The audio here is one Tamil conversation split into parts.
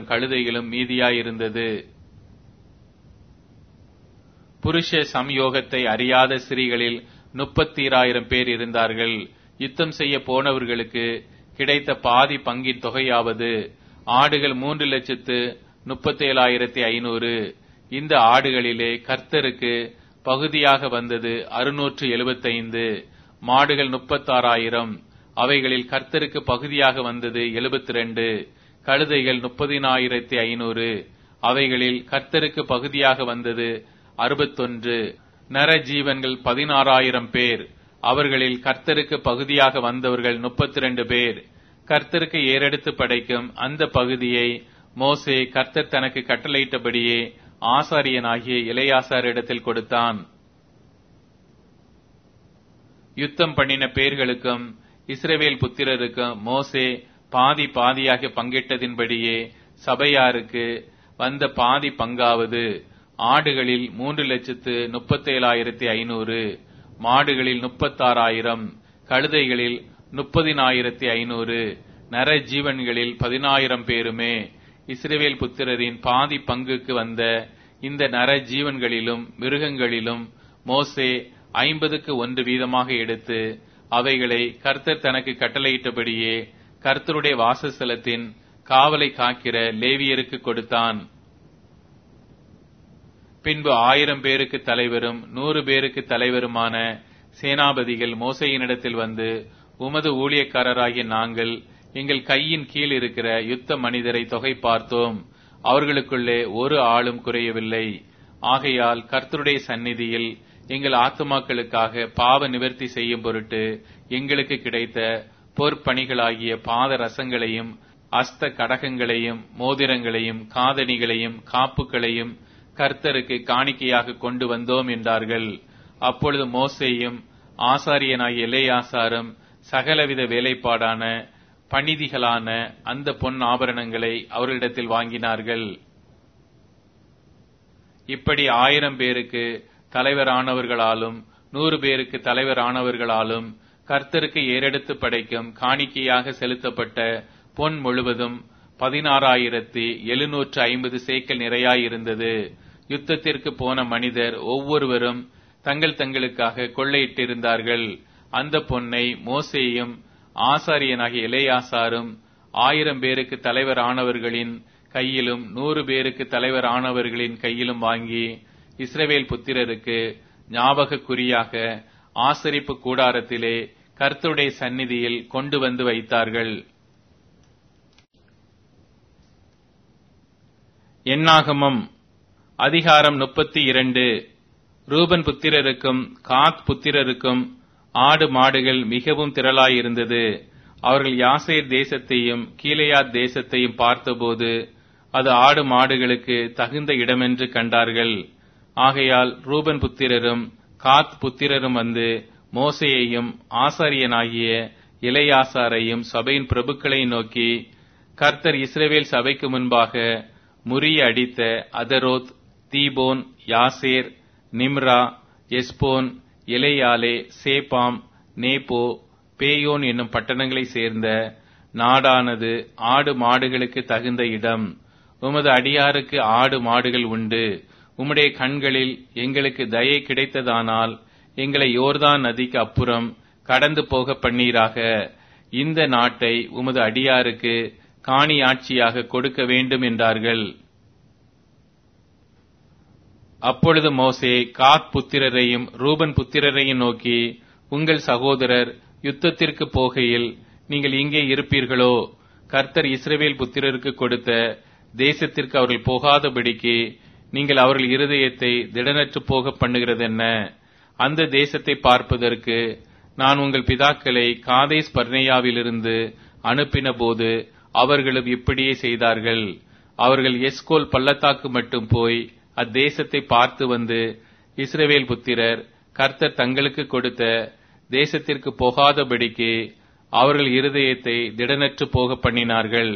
கழுதைகளும் மீதியாயிருந்தது புருஷ சம்யோகத்தை அறியாத ஸ்திரீகளில் முப்பத்தீராயிரம் பேர் இருந்தார்கள் யுத்தம் செய்ய போனவர்களுக்கு கிடைத்த பாதி பங்கின் தொகையாவது ஆடுகள் மூன்று லட்சத்து முப்பத்தேழாயிரத்தி ஐநூறு இந்த ஆடுகளிலே கர்த்தருக்கு பகுதியாக வந்தது அறுநூற்று எழுபத்தைந்து மாடுகள் முப்பத்தாறாயிரம் அவைகளில் கர்த்தருக்கு பகுதியாக வந்தது எழுபத்தி ரெண்டு கழுதைகள் முப்பதினாயிரத்தி ஐநூறு அவைகளில் கர்த்தருக்கு பகுதியாக வந்தது அறுபத்தொன்று நர ஜீவன்கள் பதினாறாயிரம் பேர் அவர்களில் கர்த்தருக்கு பகுதியாக வந்தவர்கள் முப்பத்தி ரெண்டு பேர் கர்த்தருக்கு ஏறெடுத்து படைக்கும் அந்த பகுதியை மோசே கர்த்தர் தனக்கு கட்டளையிட்டபடியே ஆசாரியனாகிய இளையாசாரிடத்தில் கொடுத்தான் யுத்தம் பண்ணின பேர்களுக்கும் இஸ்ரவேல் புத்திரருக்கும் மோசே பாதி பாதியாக பங்கிட்டதின்படியே சபையாருக்கு வந்த பாதி பங்காவது ஆடுகளில் மூன்று லட்சத்து முப்பத்தேழாயிரத்தி ஐநூறு மாடுகளில் முப்பத்தாறாயிரம் கழுதைகளில் முப்பதினாயிரத்தி ஐநூறு நர ஜீவன்களில் பதினாயிரம் பேருமே இஸ்ரேவேல் புத்திரரின் பாதி பங்குக்கு வந்த இந்த நர ஜீவன்களிலும் மிருகங்களிலும் மோசே ஐம்பதுக்கு ஒன்று வீதமாக எடுத்து அவைகளை கர்த்தர் தனக்கு கட்டளையிட்டபடியே கர்த்தருடைய வாசஸ்தலத்தின் காவலை காக்கிற லேவியருக்கு கொடுத்தான் பின்பு ஆயிரம் பேருக்கு தலைவரும் நூறு பேருக்கு தலைவருமான சேனாபதிகள் மோசையினிடத்தில் வந்து உமது ஊழியக்காரராகிய நாங்கள் எங்கள் கையின் கீழ் இருக்கிற யுத்த மனிதரை தொகை பார்த்தோம் அவர்களுக்குள்ளே ஒரு ஆளும் குறையவில்லை ஆகையால் கர்த்தருடைய சந்நிதியில் எங்கள் ஆத்துமாக்களுக்காக பாவ நிவர்த்தி செய்யும் பொருட்டு எங்களுக்கு கிடைத்த பொற்பணிகளாகிய பாத ரசங்களையும் அஸ்த கடகங்களையும் மோதிரங்களையும் காதணிகளையும் காப்புகளையும் கர்த்தருக்கு காணிக்கையாக கொண்டு வந்தோம் என்றார்கள் அப்பொழுது மோசேயும் ஆசாரியனாகிய எல்லையாசாரும் சகலவித வேலைப்பாடான பணிதிகளான அந்த பொன் ஆபரணங்களை அவர்களிடத்தில் வாங்கினார்கள் இப்படி ஆயிரம் பேருக்கு தலைவரானவர்களாலும் நூறு பேருக்கு தலைவரானவர்களாலும் கர்த்தருக்கு ஏறெடுத்து படைக்கும் காணிக்கையாக செலுத்தப்பட்ட பொன் முழுவதும் பதினாறாயிரத்தி எழுநூற்று ஐம்பது சேக்கல் நிறையாயிருந்தது யுத்தத்திற்கு போன மனிதர் ஒவ்வொருவரும் தங்கள் தங்களுக்காக கொள்ளையிட்டிருந்தார்கள் அந்த பொன்னை மோசேயும் ஆசாரியனாகிய இளையாசாரும் ஆயிரம் பேருக்கு தலைவர் ஆனவர்களின் கையிலும் நூறு பேருக்கு தலைவர் ஆனவர்களின் கையிலும் வாங்கி இஸ்ரவேல் புத்திரருக்கு ஞாபக குறியாக ஆசரிப்பு கூடாரத்திலே கர்த்தருடைய சந்நிதியில் கொண்டு வந்து வைத்தார்கள் எண்ணாகமம் அதிகாரம் முப்பத்தி இரண்டு ரூபன் புத்திரருக்கும் காத் புத்திரருக்கும் ஆடு மாடுகள் மிகவும் திரளாயிருந்தது அவர்கள் யாசேர் தேசத்தையும் கீழையாத் தேசத்தையும் பார்த்தபோது அது ஆடு மாடுகளுக்கு தகுந்த இடமென்று கண்டார்கள் ஆகையால் ரூபன் புத்திரரும் காத் புத்திரரும் வந்து மோசையையும் ஆசாரியனாகிய இளையாசாரையும் சபையின் பிரபுக்களை நோக்கி கர்த்தர் இஸ்ரேவேல் சபைக்கு முன்பாக முறிய அடித்த அதரோத் தீபோன் யாசேர் நிம்ரா எஸ்போன் இலையாலே சேபாம் நேபோ பேயோன் என்னும் பட்டணங்களை சேர்ந்த நாடானது ஆடு மாடுகளுக்கு தகுந்த இடம் உமது அடியாருக்கு ஆடு மாடுகள் உண்டு உம்முடைய கண்களில் எங்களுக்கு தயை கிடைத்ததானால் எங்களை யோர்தான் நதிக்கு அப்புறம் கடந்து போக பண்ணீராக இந்த நாட்டை உமது அடியாருக்கு காணியாட்சியாக கொடுக்க வேண்டும் என்றார்கள் அப்பொழுது மோசே காத் புத்திரரையும் ரூபன் புத்திரரையும் நோக்கி உங்கள் சகோதரர் யுத்தத்திற்கு போகையில் நீங்கள் இங்கே இருப்பீர்களோ கர்த்தர் இஸ்ரவேல் புத்திரருக்கு கொடுத்த தேசத்திற்கு அவர்கள் போகாதபடிக்கு நீங்கள் அவர்கள் இருதயத்தை திடனற்று போக பண்ணுகிறது என்ன அந்த தேசத்தை பார்ப்பதற்கு நான் உங்கள் பிதாக்களை காதேஸ் பர்னேயாவிலிருந்து அனுப்பின போது அவர்களும் இப்படியே செய்தார்கள் அவர்கள் எஸ்கோல் பள்ளத்தாக்கு மட்டும் போய் அத்தேசத்தை பார்த்து வந்து இஸ்ரவேல் புத்திரர் கர்த்தர் தங்களுக்கு கொடுத்த தேசத்திற்கு போகாதபடிக்கு அவர்கள் இருதயத்தை திடனற்று போக பண்ணினார்கள்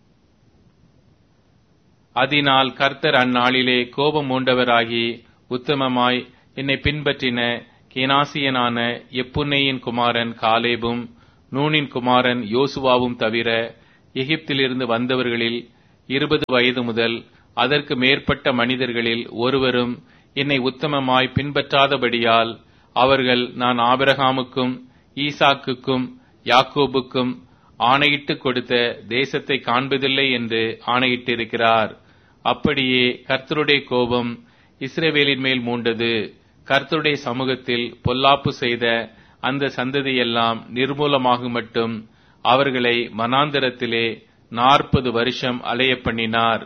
அதனால் கர்த்தர் அந்நாளிலே கோபம் மூண்டவராகி உத்தமமாய் என்னை பின்பற்றின கேனாசியனான எப்புன்னையின் குமாரன் காலேபும் நூனின் குமாரன் யோசுவாவும் தவிர எகிப்திலிருந்து வந்தவர்களில் இருபது வயது முதல் அதற்கு மேற்பட்ட மனிதர்களில் ஒருவரும் என்னை உத்தமமாய் பின்பற்றாதபடியால் அவர்கள் நான் ஆபிரகாமுக்கும் ஈசாக்குக்கும் யாக்கோபுக்கும் ஆணையிட்டு கொடுத்த தேசத்தை காண்பதில்லை என்று ஆணையிட்டிருக்கிறார் அப்படியே கர்த்தருடைய கோபம் இஸ்ரவேலின் மேல் மூண்டது கர்த்தருடைய சமூகத்தில் பொல்லாப்பு செய்த அந்த சந்ததியெல்லாம் நிர்மூலமாகும் மட்டும் அவர்களை மனாந்தரத்திலே நாற்பது வருஷம் அலைய பண்ணினார்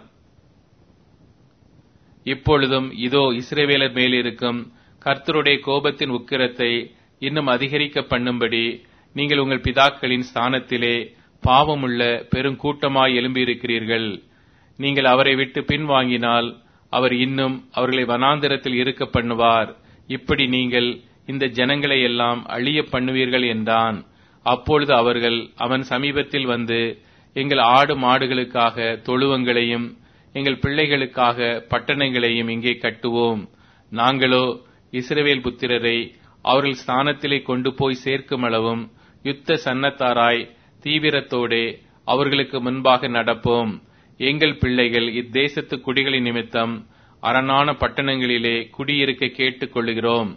இப்பொழுதும் இதோ இஸ்ரவேலர் மேல் இருக்கும் கர்த்தருடைய கோபத்தின் உக்கிரத்தை இன்னும் அதிகரிக்க பண்ணும்படி நீங்கள் உங்கள் பிதாக்களின் ஸ்தானத்திலே பாவமுள்ள பெருங்கூட்டமாய் எழும்பியிருக்கிறீர்கள் நீங்கள் அவரை விட்டு பின்வாங்கினால் அவர் இன்னும் அவர்களை வனாந்திரத்தில் இருக்க பண்ணுவார் இப்படி நீங்கள் இந்த ஜனங்களை எல்லாம் அழிய பண்ணுவீர்கள் என்றான் அப்பொழுது அவர்கள் அவன் சமீபத்தில் வந்து எங்கள் ஆடு மாடுகளுக்காக தொழுவங்களையும் எங்கள் பிள்ளைகளுக்காக பட்டணங்களையும் இங்கே கட்டுவோம் நாங்களோ இஸ்ரவேல் புத்திரரை அவர்கள் ஸ்தானத்திலே கொண்டு போய் சேர்க்கும் அளவும் யுத்த சன்னத்தாராய் தீவிரத்தோடே அவர்களுக்கு முன்பாக நடப்போம் எங்கள் பிள்ளைகள் இத்தேசத்து குடிகளின் நிமித்தம் அரணான பட்டணங்களிலே குடியிருக்க கேட்டுக் கொள்ளுகிறோம்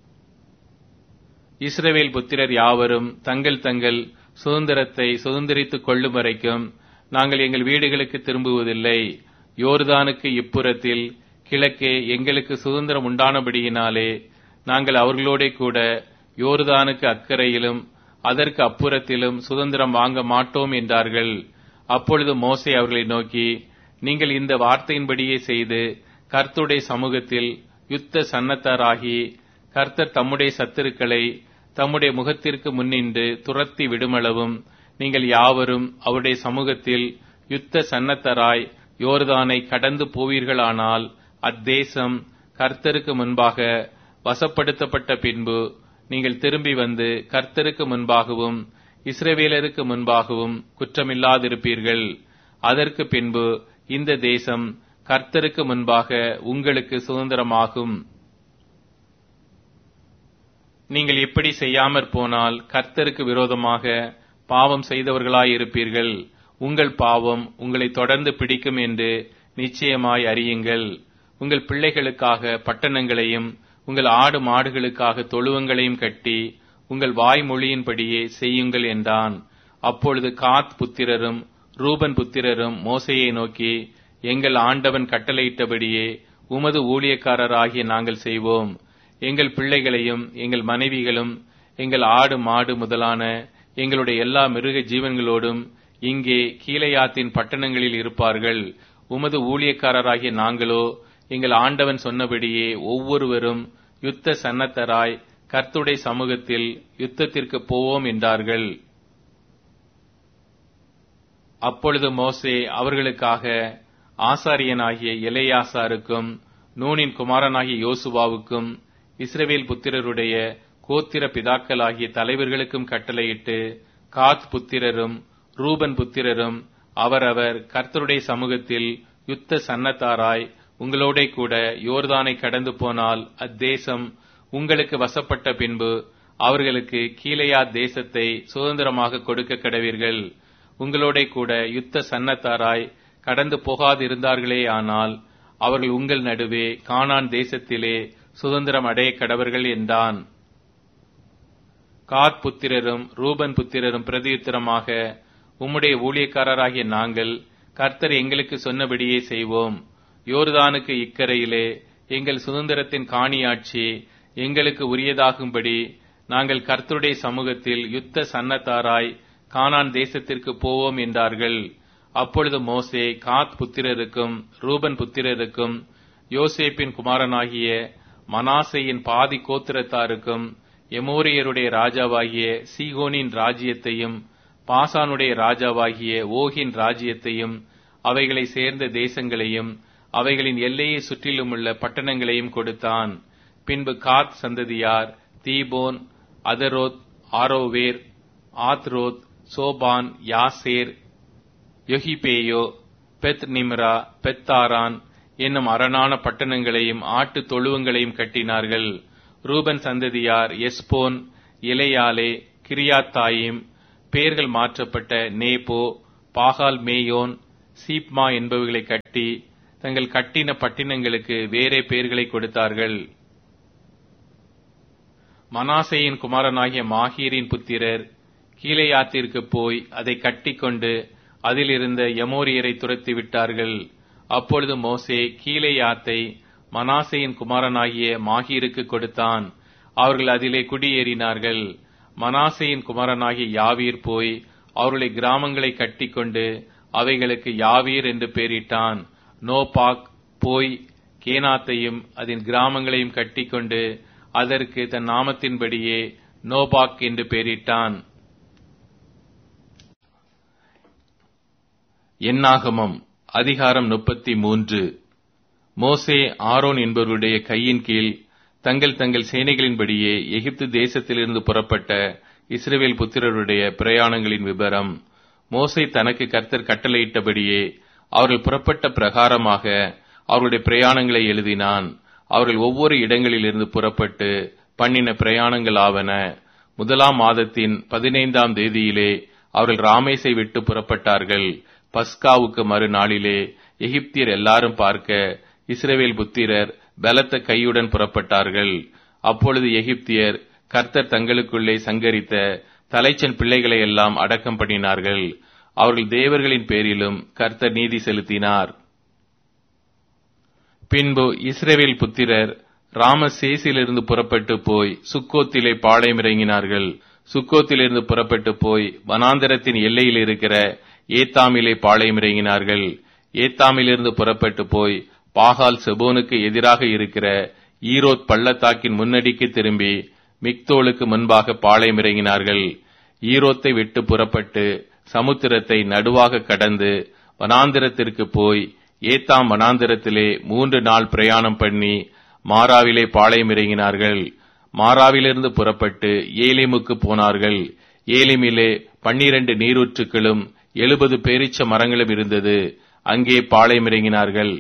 இஸ்ரவேல் புத்திரர் யாவரும் தங்கள் தங்கள் சுதந்திரத்தை சுதந்திரித்துக் கொள்ளும் வரைக்கும் நாங்கள் எங்கள் வீடுகளுக்கு திரும்புவதில்லை யோர்தானுக்கு இப்புறத்தில் கிழக்கே எங்களுக்கு சுதந்திரம் உண்டானபடியினாலே நாங்கள் அவர்களோட கூட யோர்தானுக்கு அக்கறையிலும் அதற்கு அப்புறத்திலும் சுதந்திரம் வாங்க மாட்டோம் என்றார்கள் அப்பொழுது மோசே அவர்களை நோக்கி நீங்கள் இந்த வார்த்தையின்படியே செய்து கர்த்தருடைய சமூகத்தில் யுத்த சன்னத்தாராகி கர்த்தர் தம்முடைய சத்துருக்களை தம்முடைய முகத்திற்கு முன்னின்று துரத்தி விடுமளவும் நீங்கள் யாவரும் அவருடைய சமூகத்தில் யுத்த சன்னத்தராய் யோர்தானை கடந்து போவீர்களானால் அத்தேசம் கர்த்தருக்கு முன்பாக வசப்படுத்தப்பட்ட பின்பு நீங்கள் திரும்பி வந்து கர்த்தருக்கு முன்பாகவும் இஸ்ரவேலருக்கு முன்பாகவும் குற்றமில்லாதிருப்பீர்கள் அதற்கு பின்பு இந்த தேசம் கர்த்தருக்கு முன்பாக உங்களுக்கு சுதந்திரமாகும் நீங்கள் இப்படி செய்யாமற் போனால் கர்த்தருக்கு விரோதமாக பாவம் செய்தவர்களாயிருப்பீர்கள் உங்கள் பாவம் உங்களை தொடர்ந்து பிடிக்கும் என்று நிச்சயமாய் அறியுங்கள் உங்கள் பிள்ளைகளுக்காக பட்டணங்களையும் உங்கள் ஆடு மாடுகளுக்காக தொழுவங்களையும் கட்டி உங்கள் வாய்மொழியின்படியே செய்யுங்கள் என்றான் அப்பொழுது காத் புத்திரரும் ரூபன் புத்திரரும் மோசையை நோக்கி எங்கள் ஆண்டவன் கட்டளையிட்டபடியே உமது ஊழியக்காரராகிய நாங்கள் செய்வோம் எங்கள் பிள்ளைகளையும் எங்கள் மனைவிகளும் எங்கள் ஆடு மாடு முதலான எங்களுடைய எல்லா மிருக ஜீவன்களோடும் இங்கே கீழையாத்தின் பட்டணங்களில் இருப்பார்கள் உமது ஊழியக்காரராகிய நாங்களோ எங்கள் ஆண்டவன் சொன்னபடியே ஒவ்வொருவரும் யுத்த சன்னத்தராய் கர்த்துடைய சமூகத்தில் யுத்தத்திற்கு போவோம் என்றார்கள் அப்பொழுது மோசே அவர்களுக்காக ஆசாரியனாகிய எலையாசாருக்கும் நூனின் குமாரனாகிய யோசுவாவுக்கும் இஸ்ரவேல் புத்திரருடைய கோத்திர பிதாக்களாகிய தலைவர்களுக்கும் கட்டளையிட்டு காத் புத்திரரும் ரூபன் புத்திரரும் அவரவர் கர்த்தருடைய சமூகத்தில் யுத்த சன்னத்தாராய் உங்களோட கூட யோர்தானை கடந்து போனால் அத்தேசம் உங்களுக்கு வசப்பட்ட பின்பு அவர்களுக்கு கீழையா தேசத்தை சுதந்திரமாக கொடுக்க கடவீர்கள் உங்களோட கூட யுத்த சன்னத்தாராய் கடந்து போகாதிருந்தார்களே ஆனால் அவர்கள் உங்கள் நடுவே கானான் தேசத்திலே சுதந்திரம் அடைய கடவர்கள் என்றான் காத் புத்திரரும் ரூபன் புத்திரரும் பிரதியுத்தரமாக உம்முடைய ஊழியக்காரராகிய நாங்கள் கர்த்தர் எங்களுக்கு சொன்னபடியே செய்வோம் யோர்தானுக்கு இக்கரையிலே எங்கள் சுதந்திரத்தின் காணியாட்சி எங்களுக்கு உரியதாகும்படி நாங்கள் கர்த்தருடைய சமூகத்தில் யுத்த சன்னத்தாராய் கானான் தேசத்திற்கு போவோம் என்றார்கள் அப்பொழுது மோசே காத் புத்திரருக்கும் ரூபன் புத்திரருக்கும் யோசேப்பின் குமாரனாகிய மனாசையின் பாதி கோத்திரத்தாருக்கும் எமோரியருடைய ராஜாவாகிய சீகோனின் ராஜ்யத்தையும் பாசானுடைய ராஜாவாகிய ஓகின் ராஜ்யத்தையும் அவைகளை சேர்ந்த தேசங்களையும் அவைகளின் எல்லையை சுற்றிலுமுள்ள பட்டணங்களையும் கொடுத்தான் பின்பு காத் சந்ததியார் Dibon Ataroth Aroer Atroth Shophan Jazer Jogbehah Beth Nimrah Beth Haran என்னும் அரணான பட்டணங்களையும் ஆட்டு தொழுவங்களையும் கட்டினார்கள் ரூபன் சந்ததியார் எஸ்போன் இலையாலே கிரியாத்தாயிம் பெயர்கள் மாற்றப்பட்ட நேபோ பாகால் மேயோன் சீப்மா என்பவைகளை கட்டி தங்கள் கட்டின பட்டினங்களுக்கு வேறே பெயர்களை கொடுத்தார்கள் மனாசையின் குமாரனாகிய மாஹீரின் புத்திரர் கீழையாத்திற்கு போய் அதை கட்டிக்கொண்டு அதிலிருந்த எமோரியரை துரத்தி விட்டார்கள் அப்பொழுது மோசே கீழையாத்தை மனாசையின் குமாரனாகிய மாஹீருக்கு கொடுத்தான் அவர்கள் அதிலே குடியேறினார்கள் மனாசையின் குமாரனாகிய யாவீர் போய் அவருடைய கிராமங்களை கட்டிக்கொண்டு அவைகளுக்கு யாவீர் என்று பெயரிட்டான் நோபாக் போய் கேனாத்தையும் அதன் கிராமங்களையும் கட்டிக்கொண்டு அதற்கு தன் நாமத்தின்படியே நோபாக் என்று பெயரிட்டான் எண்ணாகமம் அதிகாரம் முப்பத்தி மூன்று மோசே ஆரோன் என்பவருடைய கையின் கீழ் தங்கள் தங்கள் சேனைகளின்படியே எகிப்து தேசத்திலிருந்து புறப்பட்ட இஸ்ரேல் புத்திரருடைய பிரயாணங்களின் விபரம் மோசே தனக்கு கர்த்தர் கட்டளையிட்டபடியே அவர்கள் புறப்பட்ட பிரகாரமாக அவருடைய பிரயாணங்களை எழுதினான் அவர்கள் ஒவ்வொரு இடங்களிலிருந்து புறப்பட்டு பண்ணின பிரயாணங்கள் ஆவன முதலாம் மாதத்தின் பதினைந்தாம் தேதியிலே அவர்கள் ராமேசை விட்டு புறப்பட்டார்கள் பஸ்காவுக்கு மறுநாளிலே எகிப்தியர் எல்லாரும் பார்க்க இஸ்ரவேல் புத்திரர் பலத்த கையுடன் புறப்பட்டார்கள் அப்பொழுது எகிப்தியர் கர்த்தர் தங்களுக்குள்ளே சங்கரித்த தலைச்சன் பிள்ளைகளை எல்லாம் அடக்கம் பண்ணினார்கள் அவர்கள் தேவர்களின் பேரிலும் கர்த்தர் நீதி செலுத்தினார் பின்பு இஸ்ரேவேல் புத்திரர் ராமசேசிலிருந்து புறப்பட்டு போய் சுக்கோத்திலே பாளையமிறங்கினார்கள் சுக்கோத்திலிருந்து புறப்பட்டு போய் வனாந்தரத்தின் எல்லையில் இருக்கிற ஏத்தாமிலே பாளையமிறங்கினார்கள் ஏத்தாமிலிருந்து புறப்பட்டு போய் பாகால் செபோனுக்கு எதிராக இருக்கிற ஈரோத் பள்ளத்தாக்கின் முன்னடிக்கு திரும்பி மிக்தோலுக்கு முன்பாக பாளையமிறங்கினார்கள் ஈரோத்தை விட்டு புறப்பட்டு சமுத்திரத்தை நடுவாக கடந்து வனாந்திரத்திற்கு போய் ஏத்தாம் வனாந்திரத்திலே மூன்று நாள் பிரயாணம் பண்ணி மாறாவிலே பாளையம் இறங்கினார்கள் மாறாவிலிருந்து புறப்பட்டு ஏலிமுக்கு போனார்கள் ஏலிமிலே பன்னிரண்டு நீரூற்றுக்களும் எழுபது பேரிச்ச மரங்களும் இருந்தது அங்கே பாளையம் இறங்கினார்கள்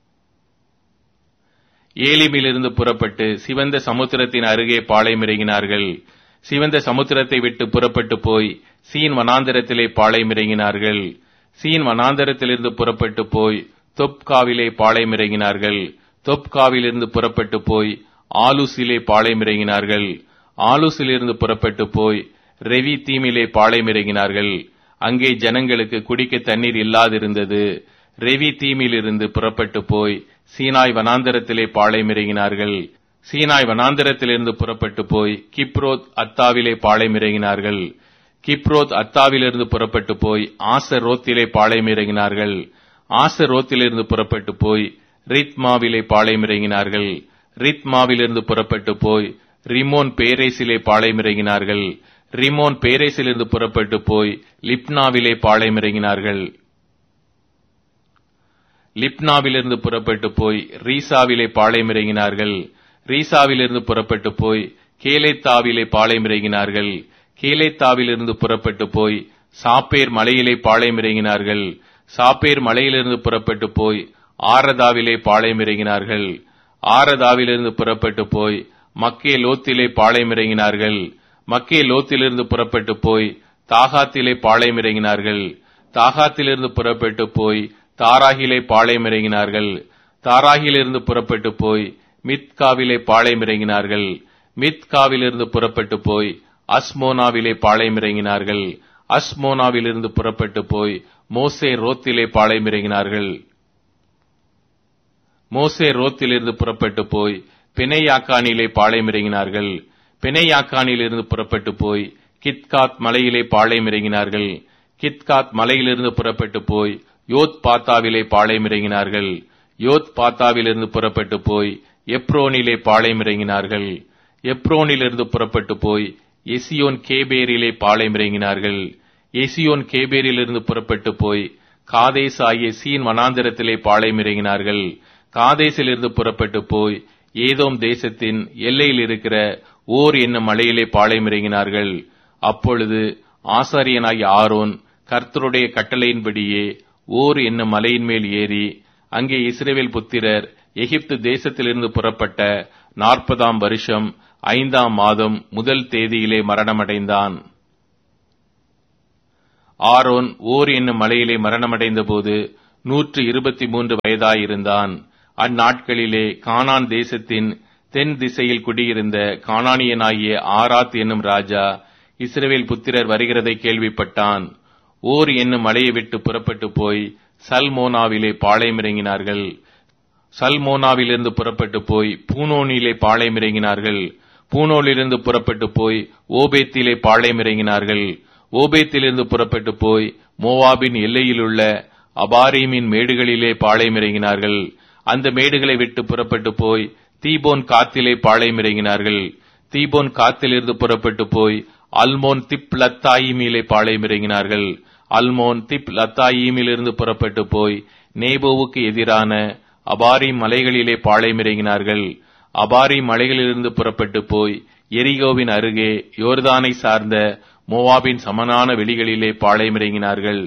ஏலிமிலிருந்து புறப்பட்டு சிவந்த சமுத்திரத்தின் அருகே பாளையம் இறங்கினார்கள் சிவந்த சமுத்திரத்தை விட்டு புறப்பட்டு போய் சீன் வனாந்தரத்திலே பாளையம் இறங்கினார்கள் சீன் வனாந்தரத்திலிருந்து புறப்பட்டு போய் தொப்காவிலே பாளையம் இறங்கினார்கள் தொப்காவிலிருந்து புறப்பட்டு போய் ஆலூசிலே பாளையம் இறங்கினார்கள் ஆலூசிலிருந்து புறப்பட்டு போய் ரெவி தீமிலே பாளையம் இறங்கினார்கள் அங்கே ஜனங்களுக்கு குடிக்க தண்ணீர் இல்லாதிருந்தது ரெவி தீமிலிருந்து புறப்பட்டு போய் சீனாய் வனாந்தரத்திலே பாளையம் இறங்கினார்கள் சீனாய் வனாந்தரத்திலிருந்து புறப்பட்டு போய் கிப்ரோத் அத்தாவிலே பாளையம் இறங்கினார்கள் கிப்ரோத் அத்தாவிலிருந்து புறப்பட்டு போய் ஆசர் ரோத்திலே பாளையம் இறங்கினார்கள் ஆசர் ரோத்திலிருந்து புறப்பட்டு போய் ரித்மாவிலே பாளையம் இறங்கினார்கள் ரித்மாவிலிருந்து புறப்பட்டு போய் ரிமோன் பேரேசிலே பாளையம் இறங்கினார்கள் ரிமோன் பேரேசிலிருந்து புறப்பட்டு போய் லிப்னாவிலே பாளையம் இறங்கினார்கள் லிப்னாவிலிருந்து புறப்பட்டு போய் ரீசாவிலே பாளையம் இறங்கினார்கள் ரீசாவிலிருந்து புறப்பட்டு போய் கேலேத்தாவிலே பாளையம் இறங்கினார்கள் கேலேத்தாவிலிருந்து புறப்பட்டு போய் சாப்பேர் மலையிலே பாளையம் இறங்கினார்கள் சாப்பேர் மலையிலிருந்து புறப்பட்டு போய் ஆரதாவிலே பாளையம் இறங்கினார்கள் ஆரதாவிலிருந்து புறப்பட்டு போய் மக்கே லோத்திலே பாளையம் இறங்கினார்கள் மக்கே லோத்திலிருந்து புறப்பட்டு போய் தாகாத்திலே பாளையம் இறங்கினார்கள் தாகாத்திலிருந்து புறப்பட்டு போய் தாராகிலே பாளையம் இறங்கினார்கள் தாராகிலிருந்து புறப்பட்டு போய் மித்காவிலே பாளையம் இறங்கினார்கள் மித்காவிலிருந்து புறப்பட்டு போய் அஸ்மோனாவிலே பாளையம் இறங்கினார்கள் அஸ்மோனாவிலிருந்து புறப்பட்டு போய் மோசே ரோத்திலே பாளையம் இறங்கினார்கள் மோசே ரோத்திலிருந்து புறப்பட்டு போய் பிணையாக்கானிலே பாளையம் இறங்கினார்கள் பிணையாக்கானிலிருந்து புறப்பட்டு போய் கித்காத் மலையிலே பாளையம் இறங்கினார்கள் கித்காத் மலையிலிருந்து புறப்பட்டு போய் யோத் பாத்தாவிலே பாளையம் இறங்கினார்கள் யோத் பாத்தாவிலிருந்து புறப்பட்டு போய் எப்ரோனிலே பாளையம் இறங்கினார்கள் எப்ரோனிலிருந்து புறப்பட்டு போய் எசியோன் கேபேரிலே பாளையம் இறங்கினார்கள் எசியோன் கேபேரிலிருந்து புறப்பட்டு போய் காதேஸ் ஆகிய சீன் வனாந்திரத்திலே பாளையம் இறங்கினார்கள் காதேசிலிருந்து புறப்பட்டு போய் ஏதோம் தேசத்தின் எல்லையில் இருக்கிற ஓர் என்னும் மலையிலே பாளையம் இறங்கினார்கள் அப்பொழுது ஆசாரியனாகிய ஆரோன் கர்த்தருடைய கட்டளையின்படியே ஓர் என்னும் மலையின் மேல் ஏறி அங்கே இஸ்ரேவேல் புத்திரர் எகிப்து தேசத்திலிருந்து புறப்பட்ட நாற்பதாம் வருஷம் ஐந்தாம் மாதம் முதல் தேதியிலே மரணமடைந்தான் ஆரோன் ஓர் என்னும் மலையிலே மரணமடைந்த போது நூற்று இருபத்தி மூன்று வயதாயிருந்தான் அந்நாட்களிலே கானான் தேசத்தின் தென் திசையில் குடியிருந்த கானானியனாகிய ஆராத் என்னும் ராஜா இஸ்ரவேல் புத்திரர் வருகிறதை கேள்விப்பட்டான் ஓர் என்னும் மலையை விட்டு புறப்பட்டு போய் சல்மோனாவிலே பாளையமிறங்கினார்கள் சல்மோனாவிலிருந்து புறப்பட்டு போய் பூனோனிலே பாளையமிறங்கினார்கள் பூனோலிருந்து புறப்பட்டு போய் ஓபேத்திலே பாளையமிறங்கினார்கள் ஓபேத்திலிருந்து புறப்பட்டு போய் மோவாபின் எல்லையிலுள்ள அபாரீமின் மேடுகளிலே பாளையமிறங்கினார்கள் அந்த மேடுகளை விட்டு புறப்பட்டு போய் தீபோன் காத்திலே பாளையமிறங்கினார்கள் தீபோன் காத்திலிருந்து புறப்பட்டு போய் அல்மோன் திப் லத்தாயிமிலே பாளையமிறங்கினார்கள் அல்மோன் திப் லத்தாயிமிலிருந்து புறப்பட்டு போய் நேபோவுக்கு எதிரான அபாரி மலைகளிலே பாளையமிறங்கினார்கள் அபாரி மலைகளிலிருந்து புறப்பட்டு போய் எரிகோவின் அருகே யோர்தானை சார்ந்த மோவாபின் சமனான வெளிகளிலே பாளையமிறங்கினார்கள்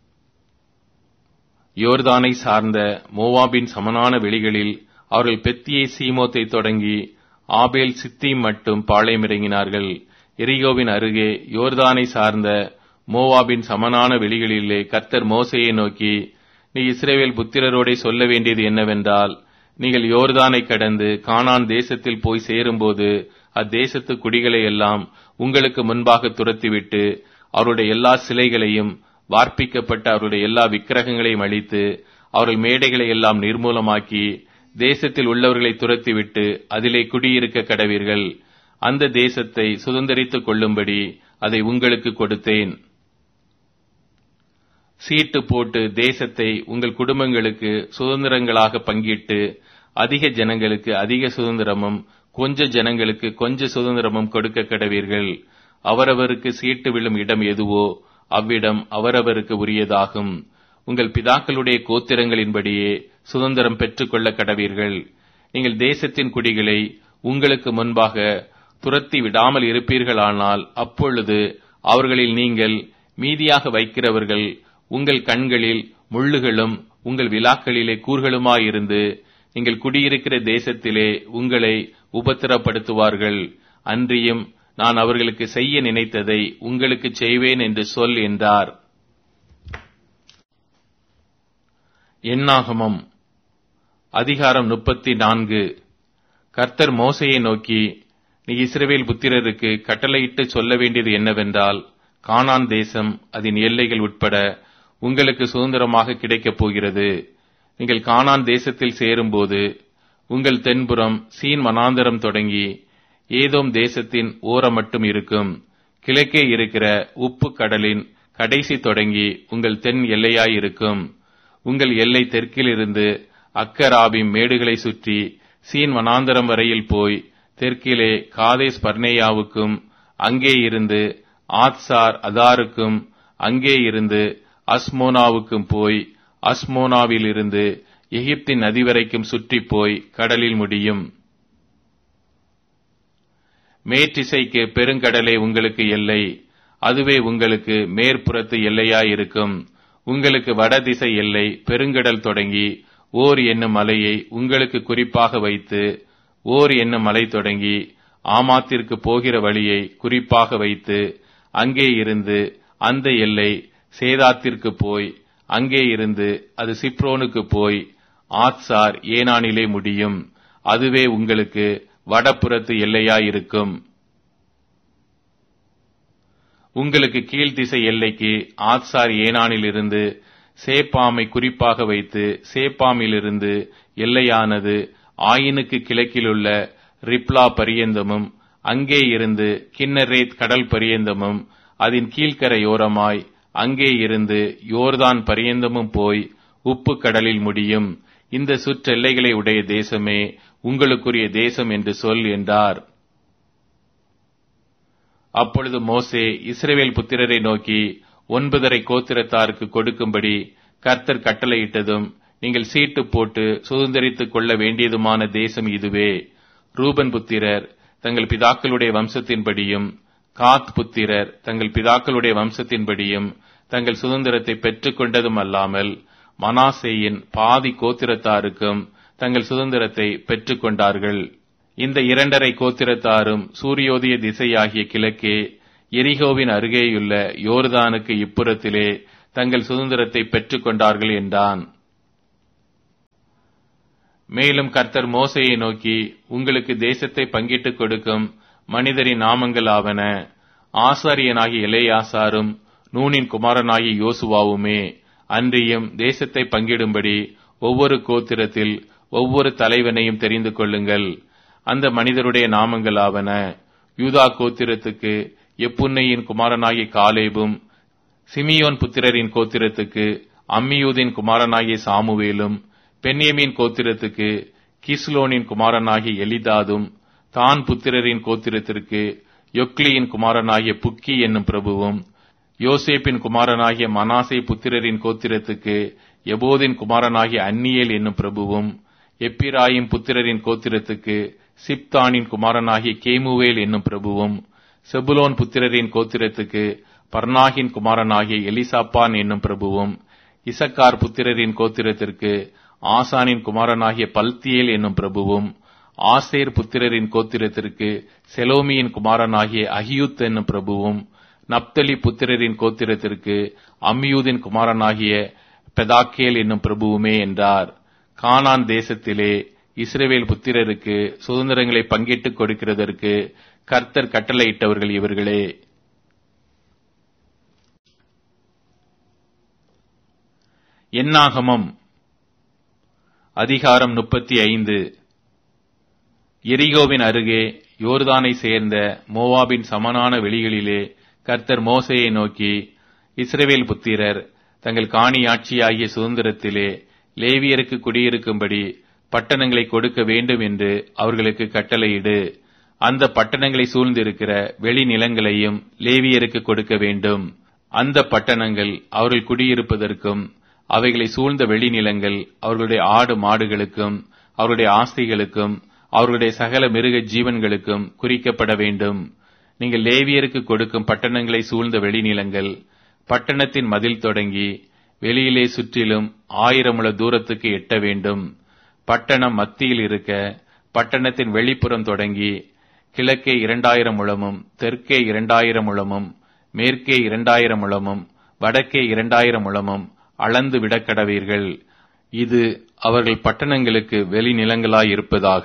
யோர்தானை சார்ந்த மோவாபின் சமனான வெளிகளில் அவர்கள் பெத்தியை சீமோத்தை தொடங்கி ஆபேல் சித்தீம் மட்டும் பாளையமிறங்கினார்கள் எரிகோவின் அருகே யோர்தானை சார்ந்த மோவாபின் சமனான வெளிகளிலே கர்த்தர் மோசையை நோக்கி நீ இஸ்ரேவேல் புத்திரரோடே சொல்ல வேண்டியது என்னவென்றால் நீங்கள் யோர்தானை கடந்து கானான் தேசத்தில் போய் சேரும்போது அத்தேசத்து குடிகளை எல்லாம் உங்களுக்கு முன்பாக துரத்திவிட்டு அவருடைய எல்லா சிலைகளையும் வார்ப்பிக்கப்பட்ட அவருடைய எல்லா விக்கிரகங்களையும் அழித்து அவர்கள் மேடைகளை எல்லாம் நிர்மூலமாக்கி தேசத்தில் உள்ளவர்களை துரத்திவிட்டு அதிலே குடியிருக்க கடவீர்கள் அந்த தேசத்தை சுதந்திரித்துக் கொள்ளும்படி அதை உங்களுக்கு கொடுத்தேன் சீட்டு போட்டு தேசத்தை உங்கள் குடும்பங்களுக்கு சுதந்திரங்களாக பங்கிட்டு அதிக ஜனங்களுக்கு அதிக சுதந்திரமும் கொஞ்ச ஜனங்களுக்கு கொஞ்ச சுதந்திரமும் கொடுக்க கடவீர்கள் அவரவருக்கு சீட்டு விழும் இடம் எதுவோ அவ்விடம் அவரவருக்கு உரியதாகும் உங்கள் பிதாக்களுடைய கோத்திரங்களின்படியே சுதந்திரம் பெற்றுக்கொள்ள கடவீர்கள் நீங்கள் தேசத்தின் குடிகளை உங்களுக்கு முன்பாக துரத்தி விடாமல் இருப்பீர்களானால் அப்பொழுது அவர்களில் நீங்கள் மீதியாக வைக்கிறவர்கள் உங்கள் கண்களில் முள்ளுகளும் உங்கள் விழாக்களிலே கூர்களுமாயிருந்து நீங்கள் குடியிருக்கிற தேசத்திலே உங்களை உபத்திரப்படுத்துவார்கள் அன்றியும் நான் அவர்களுக்கு செய்ய நினைத்ததை உங்களுக்கு செய்வேன் என்று சொல் என்றார் எண்ணாகமம் அதிகாரம் முப்பத்தி நான்கு கர்த்தர் மோசையை நோக்கி நீ இஸ்ரவேல் புத்திரருக்கு கட்டளையிட்டு சொல்ல வேண்டியது என்னவென்றால் கானான் தேசம் அதன் எல்லைகள் உட்பட உங்களுக்கு சுதந்திரமாக கிடைக்கப் போகிறது நீங்கள் கானான் தேசத்தில் சேரும்போது உங்கள் தென்புறம் சீன் வனாந்தரம் தொடங்கி ஏதோம் தேசத்தின் ஓரம் மட்டும் இருக்கும் கிழக்கே இருக்கிற உப்பு கடலின் கடைசி தொடங்கி உங்கள் தென் எல்லையாயிருக்கும் உங்கள் எல்லை தெற்கிலிருந்து அக்கராபிம் மேடுகளை சுற்றி சீன் வனாந்தரம் வரையில் போய் தெற்கிலே காதேஸ் பர்னேயாவுக்கும் அங்கே இருந்து ஆத்சார் அதாருக்கும் அங்கே இருந்து அஸ்மோனாவுக்கும் போய் அஸ்மோனாவிலிருந்து எகிப்தின் நதி வரைக்கும் சுற்றி போய் கடலில் முடியும் மேற்றிசைக்கு பெருங்கடலே உங்களுக்கு எல்லை அதுவே உங்களுக்கு மேற்புறத்து எல்லையாயிருக்கும் உங்களுக்கு வடதிசை எல்லை பெருங்கடல் தொடங்கி ஓர் என்னும் மலையை உங்களுக்கு குறிப்பாக வைத்து ஓர் என்னும் மலை தொடங்கி ஆமாத்திற்கு போகிற வழியை குறிப்பாக வைத்து அங்கே இருந்து அந்த எல்லை சேதாத்திற்கு போய் அங்கே இருந்து அது சிப்ரோனுக்கு போய் ஆத்சார் ஏனானிலே முடியும் அதுவே உங்களுக்கு வடபுறத்து எல்லையாயிருக்கும் உங்களுக்கு கீழ்த்திசை எல்லைக்கு ஆத்சார் ஏனானிலிருந்து சேப்பாமை குறிப்பாக வைத்து சேப்பாமிலிருந்து எல்லையானது ஆயினுக்கு கிழக்கிலுள்ள ரிப்லா பரியந்தமும் அங்கே இருந்து கிண்ணரேத் கடல் பரியந்தமும் அதன் கீழ்க்கரையோரமாய் அங்கே இருந்து யோர்தான் பரியந்தமும் போய் உப்பு கடலில் முடியும் இந்த சுற்றெல்லைகளை உடைய தேசமே உங்களுக்குரிய தேசம் என்று சொல் என்றார் அப்பொழுது மோசே இஸ்ரவேல் புத்திரரை நோக்கி ஒன்பதரை கோத்திரத்தாருக்கு கொடுக்கும்படி கர்த்தர் கட்டளையிட்டதும் நீங்கள் சீட்டு போட்டு சுதந்திரித்துக் கொள்ள வேண்டியதுமான தேசம் இதுவே ரூபன் புத்திரர் தங்கள் பிதாக்களுடைய வம்சத்தின்படியும் காத் புத்திரர் தங்கள் பிதாக்களுடைய வம்சத்தின்படியும் தங்கள் சுதந்திரத்தை பெற்றுக் கொண்டதும் அல்லாமல் மனாசேயின் பாதி கோத்திரத்தாருக்கும் தங்கள் சுதந்திரத்தை பெற்றுக் கொண்டார்கள் இந்த இரண்டரை கோத்திரத்தாரும் சூரியோதய திசையாகிய கிழக்கே எரிகோவின் அருகேயுள்ள யோர்தானுக்கு இப்புறத்திலே தங்கள் சுதந்திரத்தை பெற்றுக் கொண்டார்கள் என்றான் மேலும் கர்த்தர் மோசையை நோக்கி உங்களுக்கு தேசத்தை பங்கிட்டுக் கொடுக்கும் மனிதரின் நாமங்கள் ஆவன ஆசாரியனாகிய எலேயாசாரும் நூனின் குமாரனாகிய யோசுவாவுமே அன்றியும் தேசத்தை பங்கிடும்படி ஒவ்வொரு கோத்திரத்தில் ஒவ்வொரு தலைவனையும் தெரிந்து கொள்ளுங்கள் அந்த மனிதருடைய நாமங்கள் ஆவன யூதா கோத்திரத்துக்கு எப்புன்னையின் குமாரனாகிய காலேபும் சிமியோன் புத்திரரின் கோத்திரத்துக்கு அம்மியூதின் குமாரனாகிய சாமுவேலும் பென்யமின் கோத்திரத்துக்கு கிஸ்லோனின் குமாரனாகிய எலிதாதும் தான் புத்திரரின் கோத்திரத்திற்கு யொக்லியின் குமாரனாகிய புக்கி என்னும் பிரபுவும் யோசேப்பின் குமாரனாகிய மனாசே புத்திரரின் கோத்திரத்துக்கு எபோதின் குமாரனாகிய அந்நியேல் என்னும் பிரபுவும் எப்பிராயிம் புத்திரரின் கோத்திரத்துக்கு சிப்தானின் குமாரனாகிய கேமுவேல் என்னும் பிரபுவும் செபுலோன் புத்திரரின் கோத்திரத்துக்கு பர்னாகின் குமாரனாகிய எலிசாப்பான் என்னும் பிரபுவும் இசக்கார் புத்திரரின் கோத்திரத்திற்கு ஆசானின் குமாரனாகிய பல்தியேல் என்னும் பிரபுவும் ஆசேர் புத்திரரின் கோத்திரத்திற்கு செலோமியின் குமாரனாகிய அகியூத் என்னும் பிரபுவும் நப்தலி புத்திரரின் கோத்திரத்திற்கு அம்மியூதின் குமாரனாகிய பெதாக்கேல் என்னும் பிரபுவுமே என்றார் கானான் தேசத்திலே இஸ்ரேவேல் புத்திரருக்கு சுதந்திரங்களை பங்கிட்டுக் கொடுக்கிறதற்கு கர்த்தர் கட்டளையிட்டவர்கள் இவர்களே என்னாகமம் அதிகாரம் முப்பத்தி ஐந்து எரிகோவின் அருகே யோர்தானை சேர்ந்த மோவாபின் சமனான வெளிகளிலே கர்த்தர் மோசையை நோக்கி இஸ்ரவேல் புத்திரர் தங்கள் காணியாட்சியாகிய சுதந்திரத்திலே லேவியருக்கு குடியிருக்கும்படி பட்டணங்களை கொடுக்க வேண்டும் என்று அவர்களுக்கு கட்டளையிடு அந்த பட்டணங்களை சூழ்ந்திருக்கிற வெளி நிலங்களையும் லேவியருக்கு கொடுக்க வேண்டும் அந்த பட்டணங்கள் அவர்கள் குடியிருப்பதற்கும் அவைகளை சூழ்ந்த வெளிநிலங்கள் அவர்களுடைய ஆடு மாடுகளுக்கும் அவருடைய ஆஸ்திகளுக்கும் அவர்களுடைய சகல மிருக ஜீவன்களுக்கும் குறிக்கப்பட வேண்டும் நீங்கள் லேவியருக்கு கொடுக்கும் பட்டணங்களை சூழ்ந்த வெளிநிலங்கள் பட்டணத்தின் மதில் தொடங்கி வெளியிலே சுற்றிலும் ஆயிரம் முழ தூரத்துக்கு எட்ட வேண்டும் பட்டணம் மத்தியில் இருக்க பட்டணத்தின் வெளிப்புறம் தொடங்கி கிழக்கே இரண்டாயிரம் முழமும் தெற்கே இரண்டாயிரம் முழமும் மேற்கே இரண்டாயிரம் முழமும் வடக்கே இரண்டாயிரம் முழமும் அளந்து விடக்கடவீர்கள் இது அவர்கள் பட்டணங்களுக்கு வெளிநிலங்களாயிருப்பதாக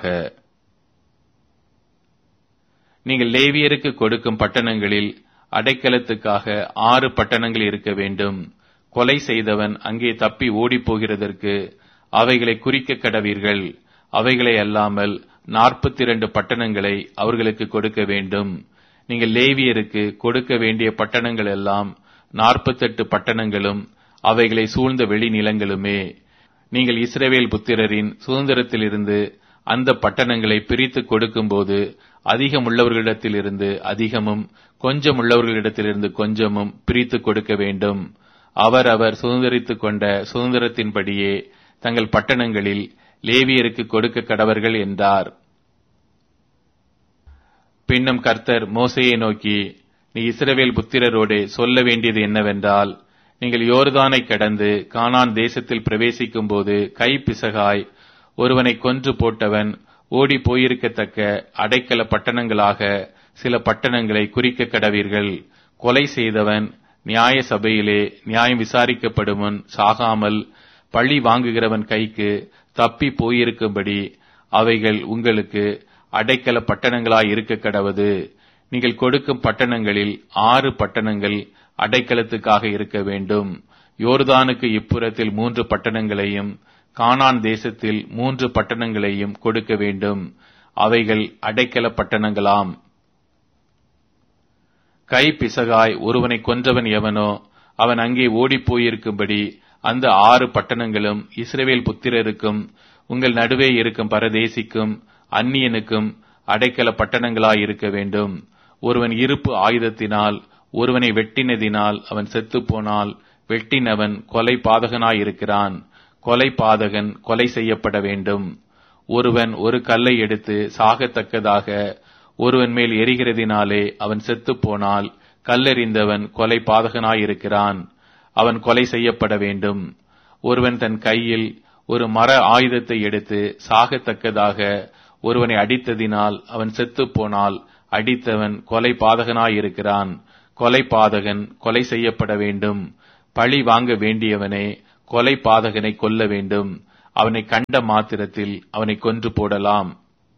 நீங்கள் லேவியருக்கு கொடுக்கும் பட்டணங்களில் அடைக்கலத்துக்காக ஆறு பட்டணங்கள் இருக்க வேண்டும் கொலை செய்தவன் அங்கே தப்பி ஓடிப் போகிறதற்கு அவைகளை குறிக்க கடவீர்கள் அவைகளை அல்லாமல் நாற்பத்தி இரண்டு பட்டணங்களை அவர்களுக்கு கொடுக்க வேண்டும் நீங்கள் லேவியருக்கு கொடுக்க வேண்டிய பட்டணங்கள் எல்லாம் நாற்பத்தெட்டு பட்டணங்களும் அவைகளை சூழ்ந்த வெளிநிலங்களுமே நீங்கள் இஸ்ரவேல் புத்திரரின் சுதந்திரத்திலிருந்து அந்த பட்டணங்களை பிரித்து கொடுக்கும்போது அதிகம் உள்ளவர்களிடத்திலிருந்து அதிகமும் கொஞ்சம் உள்ளவர்களிடத்திலிருந்து கொஞ்சமும் பிரித்து கொடுக்க வேண்டும் அவர் அவர் சுதந்திரித்துக் கொண்ட சுதந்திரத்தின்படியே தங்கள் பட்டணங்களில் லேவியருக்கு கொடுக்க கடவர்கள் என்றார் பின்னும் கர்த்தர் மோசையை நோக்கி நீ இஸ்ரவேல் புத்திரரோடே சொல்ல வேண்டியது என்னவென்றால் நீங்கள் யோர்தானை கடந்து கானான் தேசத்தில் பிரவேசிக்கும் போது கை பிசகாய் ஒருவனை கொன்று போட்டவன் ஓடி போயிருக்கத்தக்க அடைக்கல பட்டணங்களாக சில பட்டணங்களை குறிக்க கடவீர்கள் கொலை செய்தவன் நியாய சபையிலே நியாயம் விசாரிக்கப்படும் முன் சாகாமல் பழி வாங்குகிறவன் கைக்கு தப்பி போயிருக்கும்படி அவைகள் உங்களுக்கு அடைக்கல பட்டணங்களாய் இருக்க கடவது நீங்கள் கொடுக்கும் பட்டணங்களில் ஆறு பட்டணங்கள் அடைக்கலத்துக்காக இருக்க வேண்டும் யோர்தானுக்கு இப்புறத்தில் மூன்று பட்டணங்களையும் கானான் தேசத்தில் மூன்று பட்டணங்களையும் கொடுக்க வேண்டும் அவைகள் அடைக்கல பட்டணங்களாம் கை பிசகாய் ஒருவனை கொன்றவன் எவனோ அவன் அங்கே ஓடிப் போயிருக்கும்படி அந்த ஆறு பட்டணங்களும் இஸ்ரவேல் புத்திரருக்கும் உங்கள் நடுவே இருக்கும் பரதேசிக்கும் அந்நியனுக்கும் அடைக்கல பட்டணங்களாய் இருக்க வேண்டும் ஒருவன் இருப்பு ஆயுதத்தினால் ஒருவனை வெட்டினதினால் அவன் செத்துப் போனால் வெட்டினவன் கொலை பாதகனாயிருக்கிறான் கொலை பாதகன் கொலை செய்யப்பட வேண்டும் ஒருவன் ஒரு கல்லை எடுத்து சாகத்தக்கதாக ஒருவன் மேல் எரிகிறதினாலே அவன் செத்துப் போனால் கல்லெறிந்தவன் கொலை பாதகனாயிருக்கிறான் அவன் கொலை செய்யப்பட வேண்டும் ஒருவன் தன் கையில் ஒரு மர ஆயுதத்தை எடுத்து சாகத்தக்கதாக ஒருவனை அடித்ததினால் அவன் செத்துப் போனால் அடித்தவன் கொலை பாதகனாயிருக்கிறான் கொலை பாதகன் கொலை செய்யப்பட வேண்டும் பழி வாங்க வேண்டியவனே கொலை பாதகனை கொல்ல வேண்டும் அவனை கண்ட மாத்திரத்தில் அவனை கொன்று போடலாம்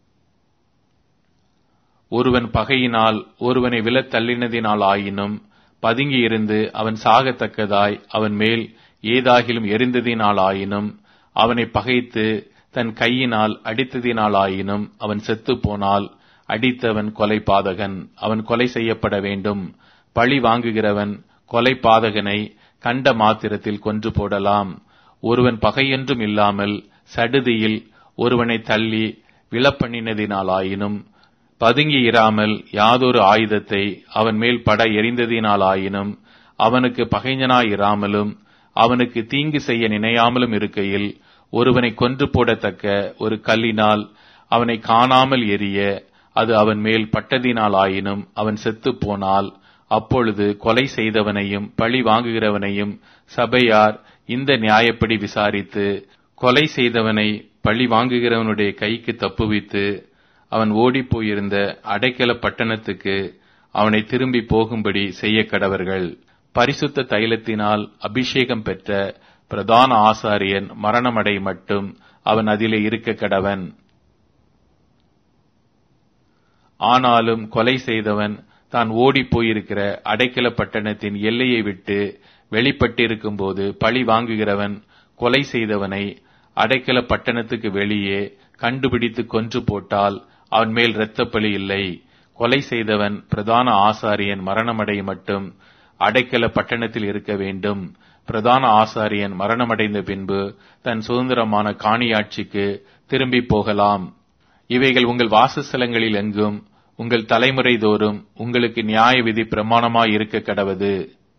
ஒருவன் பகையினால் ஒருவனை விலத் தள்ளினதினால் ஆயினும் பதுங்கி இருந்து அவன் சாகத்தக்கதாய் அவன் மேல் ஏதாகிலும் எரிந்ததினால் ஆயினும் அவனை பகைத்து தன் கையினால் அடித்ததினால் ஆயினும் அவன் செத்துப் போனால் அடித்தவன் கொலை பாதகன் அவன் கொலை செய்யப்பட வேண்டும் பழி வாங்குகிறவன் கொலை பாதகனை கண்ட மாத்திரத்தில் கொன்று போடலாம் ஒருவன் பகையென்றும் இல்லாமல் சடுதியில் ஒருவனை தள்ளி விழப்பண்ணினதினாலாயினும் பதுங்கி இராமல் யாதொரு ஆயுதத்தை அவன் மேல் பட எரிந்ததினாலாயினும் அவனுக்கு பகைஞனாயிராமலும் அவனுக்கு தீங்கு செய்ய நினையாமலும் இருக்கையில் ஒருவனை கொன்று போடத்தக்க ஒரு கல்லினால் அவனை காணாமல் எரிய அது அவன் மேல் பட்டதினாலாயினும் அவன் செத்துப் போனால் அப்பொழுது கொலை செய்தவனையும் பழி வாங்குகிறவனையும் சபையார் இந்த நியாயப்படி விசாரித்து கொலை செய்தவனை பழி வாங்குகிறவனுடைய கைக்கு தப்புவித்து அவன் ஓடிப் போயிருந்த அடைக்கல பட்டணத்துக்கு அவனை திரும்பி போகும்படி செய்ய கடவர்கள் பரிசுத்த தைலத்தினால் அபிஷேகம் பெற்ற பிரதான ஆசாரியன் மரணமடை மட்டும் அவன் அதிலே இருக்க கடவன் ஆனாலும் கொலை செய்தவன் தான் ஓடிப் போயிருக்கிற அடைக்கல பட்டணத்தின் எல்லையை விட்டு வெளிப்பட்டிருக்கும் போது பழி வாங்குகிறவன் கொலை செய்தவனை அடைக்கல பட்டணத்துக்கு வெளியே கண்டுபிடித்து கொன்று போட்டால் அவன் மேல் இரத்தப்பழி இல்லை கொலை செய்தவன் பிரதான ஆசாரியன் மரணமடைய மட்டும் அடைக்கல பட்டணத்தில் இருக்க வேண்டும் பிரதான ஆசாரியன் மரணமடைந்த பின்பு தன் சுதந்திரமான காணியாட்சிக்கு திரும்பி போகலாம் இவைகள் உங்கள் வாசஸ்தலங்களில் எங்கும் உங்கள் தலைமுறை தோறும் உங்களுக்கு நியாய விதி பிரமாணமாய் இருக்க கடவது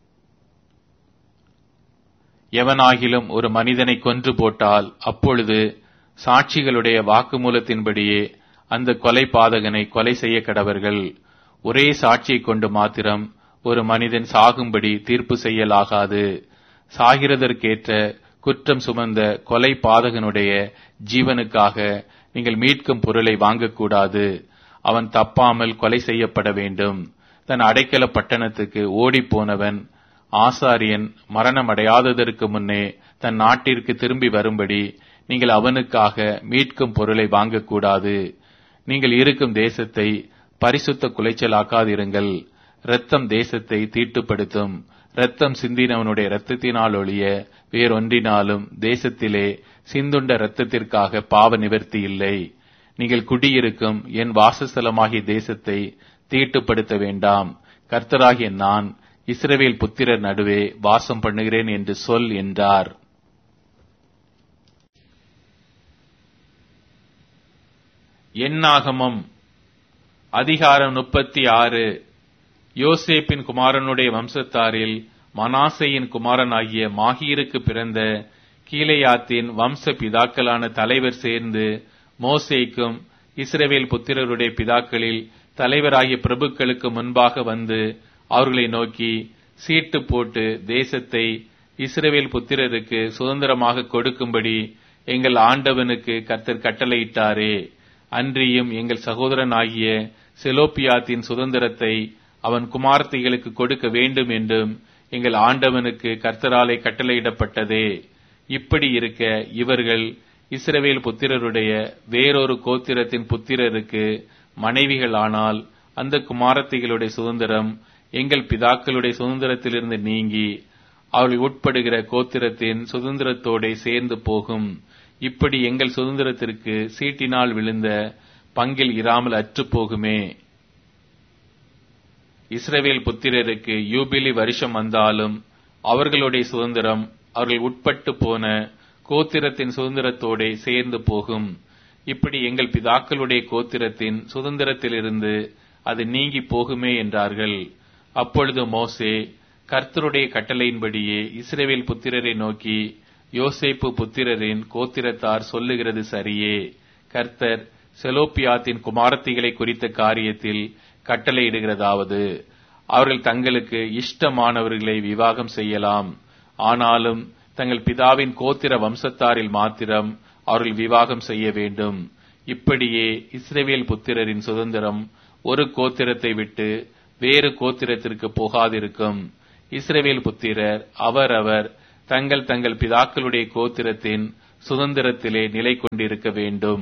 எவனாகிலும் ஒரு மனிதனை கொன்று போட்டால் அப்பொழுது சாட்சிகளுடைய வாக்குமூலத்தின்படியே அந்த கொலை பாதகனை கொலை செய்ய கடவர்கள் ஒரே சாட்சியை கொண்டு மாத்திரம் ஒரு மனிதன் சாகும்படி தீர்ப்பு செய்யலாகாது சாகிறதற்கேற்ற குற்றம் சுமந்த கொலை பாதகனுடைய ஜீவனுக்காக நீங்கள் மீட்கும் பொருளை வாங்கக்கூடாது அவன் தப்பாமல் கொலை செய்யப்பட வேண்டும் தன் அடைக்கல பட்டணத்துக்கு ஓடிப்போனவன் ஆசாரியன் மரணமடையாததற்கு முன்னே தன் நாட்டிற்கு திரும்பி வரும்படி நீங்கள் அவனுக்காக மீட்கும் பொருளை வாங்கக்கூடாது நீங்கள் இருக்கும் தேசத்தை பரிசுத்த குலைச்சலாக்காதிருங்கள் இரத்தம் தேசத்தை தீட்டுப்படுத்தும் இரத்தம் சிந்தினவனுடைய இரத்தத்தினால் ஒழிய வேறொன்றினாலும் தேசத்திலே சிந்துண்ட இரத்தத்திற்காக பாவ நிவர்த்தி இல்லை நீங்கள் குடியிருக்கும் என் வாசஸ்தலமாகிய தேசத்தை தீட்டுப்படுத்த வேண்டாம் கர்த்தராகிய நான் இஸ்ரவேல் புத்திரர் நடுவே வாசம் பண்ணுகிறேன் என்று சொல் என்றார் எண்ணாகமம் அதிகாரம் முப்பத்தி ஆறு யோசேப்பின் குமாரனுடைய வம்சத்தாரில் மனாசையின் குமாரனாகிய மாகீருக்கு பிறந்த கீலேயாத்தின் வம்ச பிதாக்களான தலைவர் சேர்ந்து மோசேக்கும் இஸ்ரவேல் புத்திரருடைய பிதாக்களில் தலைவராகிய பிரபுக்களுக்கு முன்பாக வந்து அவர்களை நோக்கி சீட்டு போட்டு தேசத்தை இஸ்ரவேல் புத்திரருக்கு சுதந்திரமாக கொடுக்கும்படி எங்கள் ஆண்டவனுக்கு கர்த்தர் கட்டளையிட்டாரே அன்றியும் எங்கள் சகோதரனாகிய செலோப்பியாத்தின் சுதந்திரத்தை அவன் குமார்த்திகளுக்கு கொடுக்க வேண்டும் என்றும் எங்கள் ஆண்டவனுக்கு கர்த்தராலே கட்டளையிடப்பட்டதே இப்படி இருக்க இவர்கள் இஸ்ரவேல் புத்திரருடைய வேறொரு கோத்திரத்தின் புத்திரருக்கு மனைவிகளானால் அந்த குமாரத்திகளுடைய சுதந்திரம் எங்கள் பிதாக்களுடைய சுதந்திரத்திலிருந்து நீங்கி அவர்கள் உட்படுகிற கோத்திரத்தின் சுதந்திரத்தோட சேர்ந்து போகும் இப்படி எங்கள் சுதந்திரத்திற்கு சீட்டினால் விழுந்த பங்கில் இராமல் அற்று போகுமே இஸ்ரவேல் புத்திரருக்கு யூபிலி வருஷம் வந்தாலும் அவர்களுடைய சுதந்திரம் அவர்கள் உட்பட்டு போன கோத்திரத்தின் சுதந்திரத்தோட சேர்ந்து போகும் இப்படி எங்கள் பிதாக்களுடைய கோத்திரத்தின் சுதந்திரத்திலிருந்து அது நீங்கி போகுமே என்றார்கள் அப்பொழுது மோசே கர்த்தருடைய கட்டளையின்படியே இஸ்ரேவேல் புத்திரரை நோக்கி யோசேப்பு புத்திரரின் கோத்திரத்தார் சொல்லுகிறது சரியே கர்த்தர் செலோப்பியாத்தின் குமாரத்திகளை குறித்த காரியத்தில் கட்டளையிடுகிறதாவது அவர்கள் தங்களுக்கு இஷ்டமானவர்களை விவாகம் செய்யலாம் ஆனாலும் தங்கள் பிதாவின் கோத்திர வம்சத்தாரில் மாத்திரம் அவர்கள் விவாகம் செய்ய வேண்டும் இப்படியே இஸ்ரேவேல் புத்திரரின் சுதந்திரம் ஒரு கோத்திரத்தை விட்டு வேறு கோத்திரத்திற்கு போகாதிருக்கும் இஸ்ரேவேல் புத்திரர் அவரவர் தங்கள் தங்கள் பிதாக்களுடைய கோத்திரத்தின் சுதந்திரத்திலே நிலை கொண்டிருக்க வேண்டும்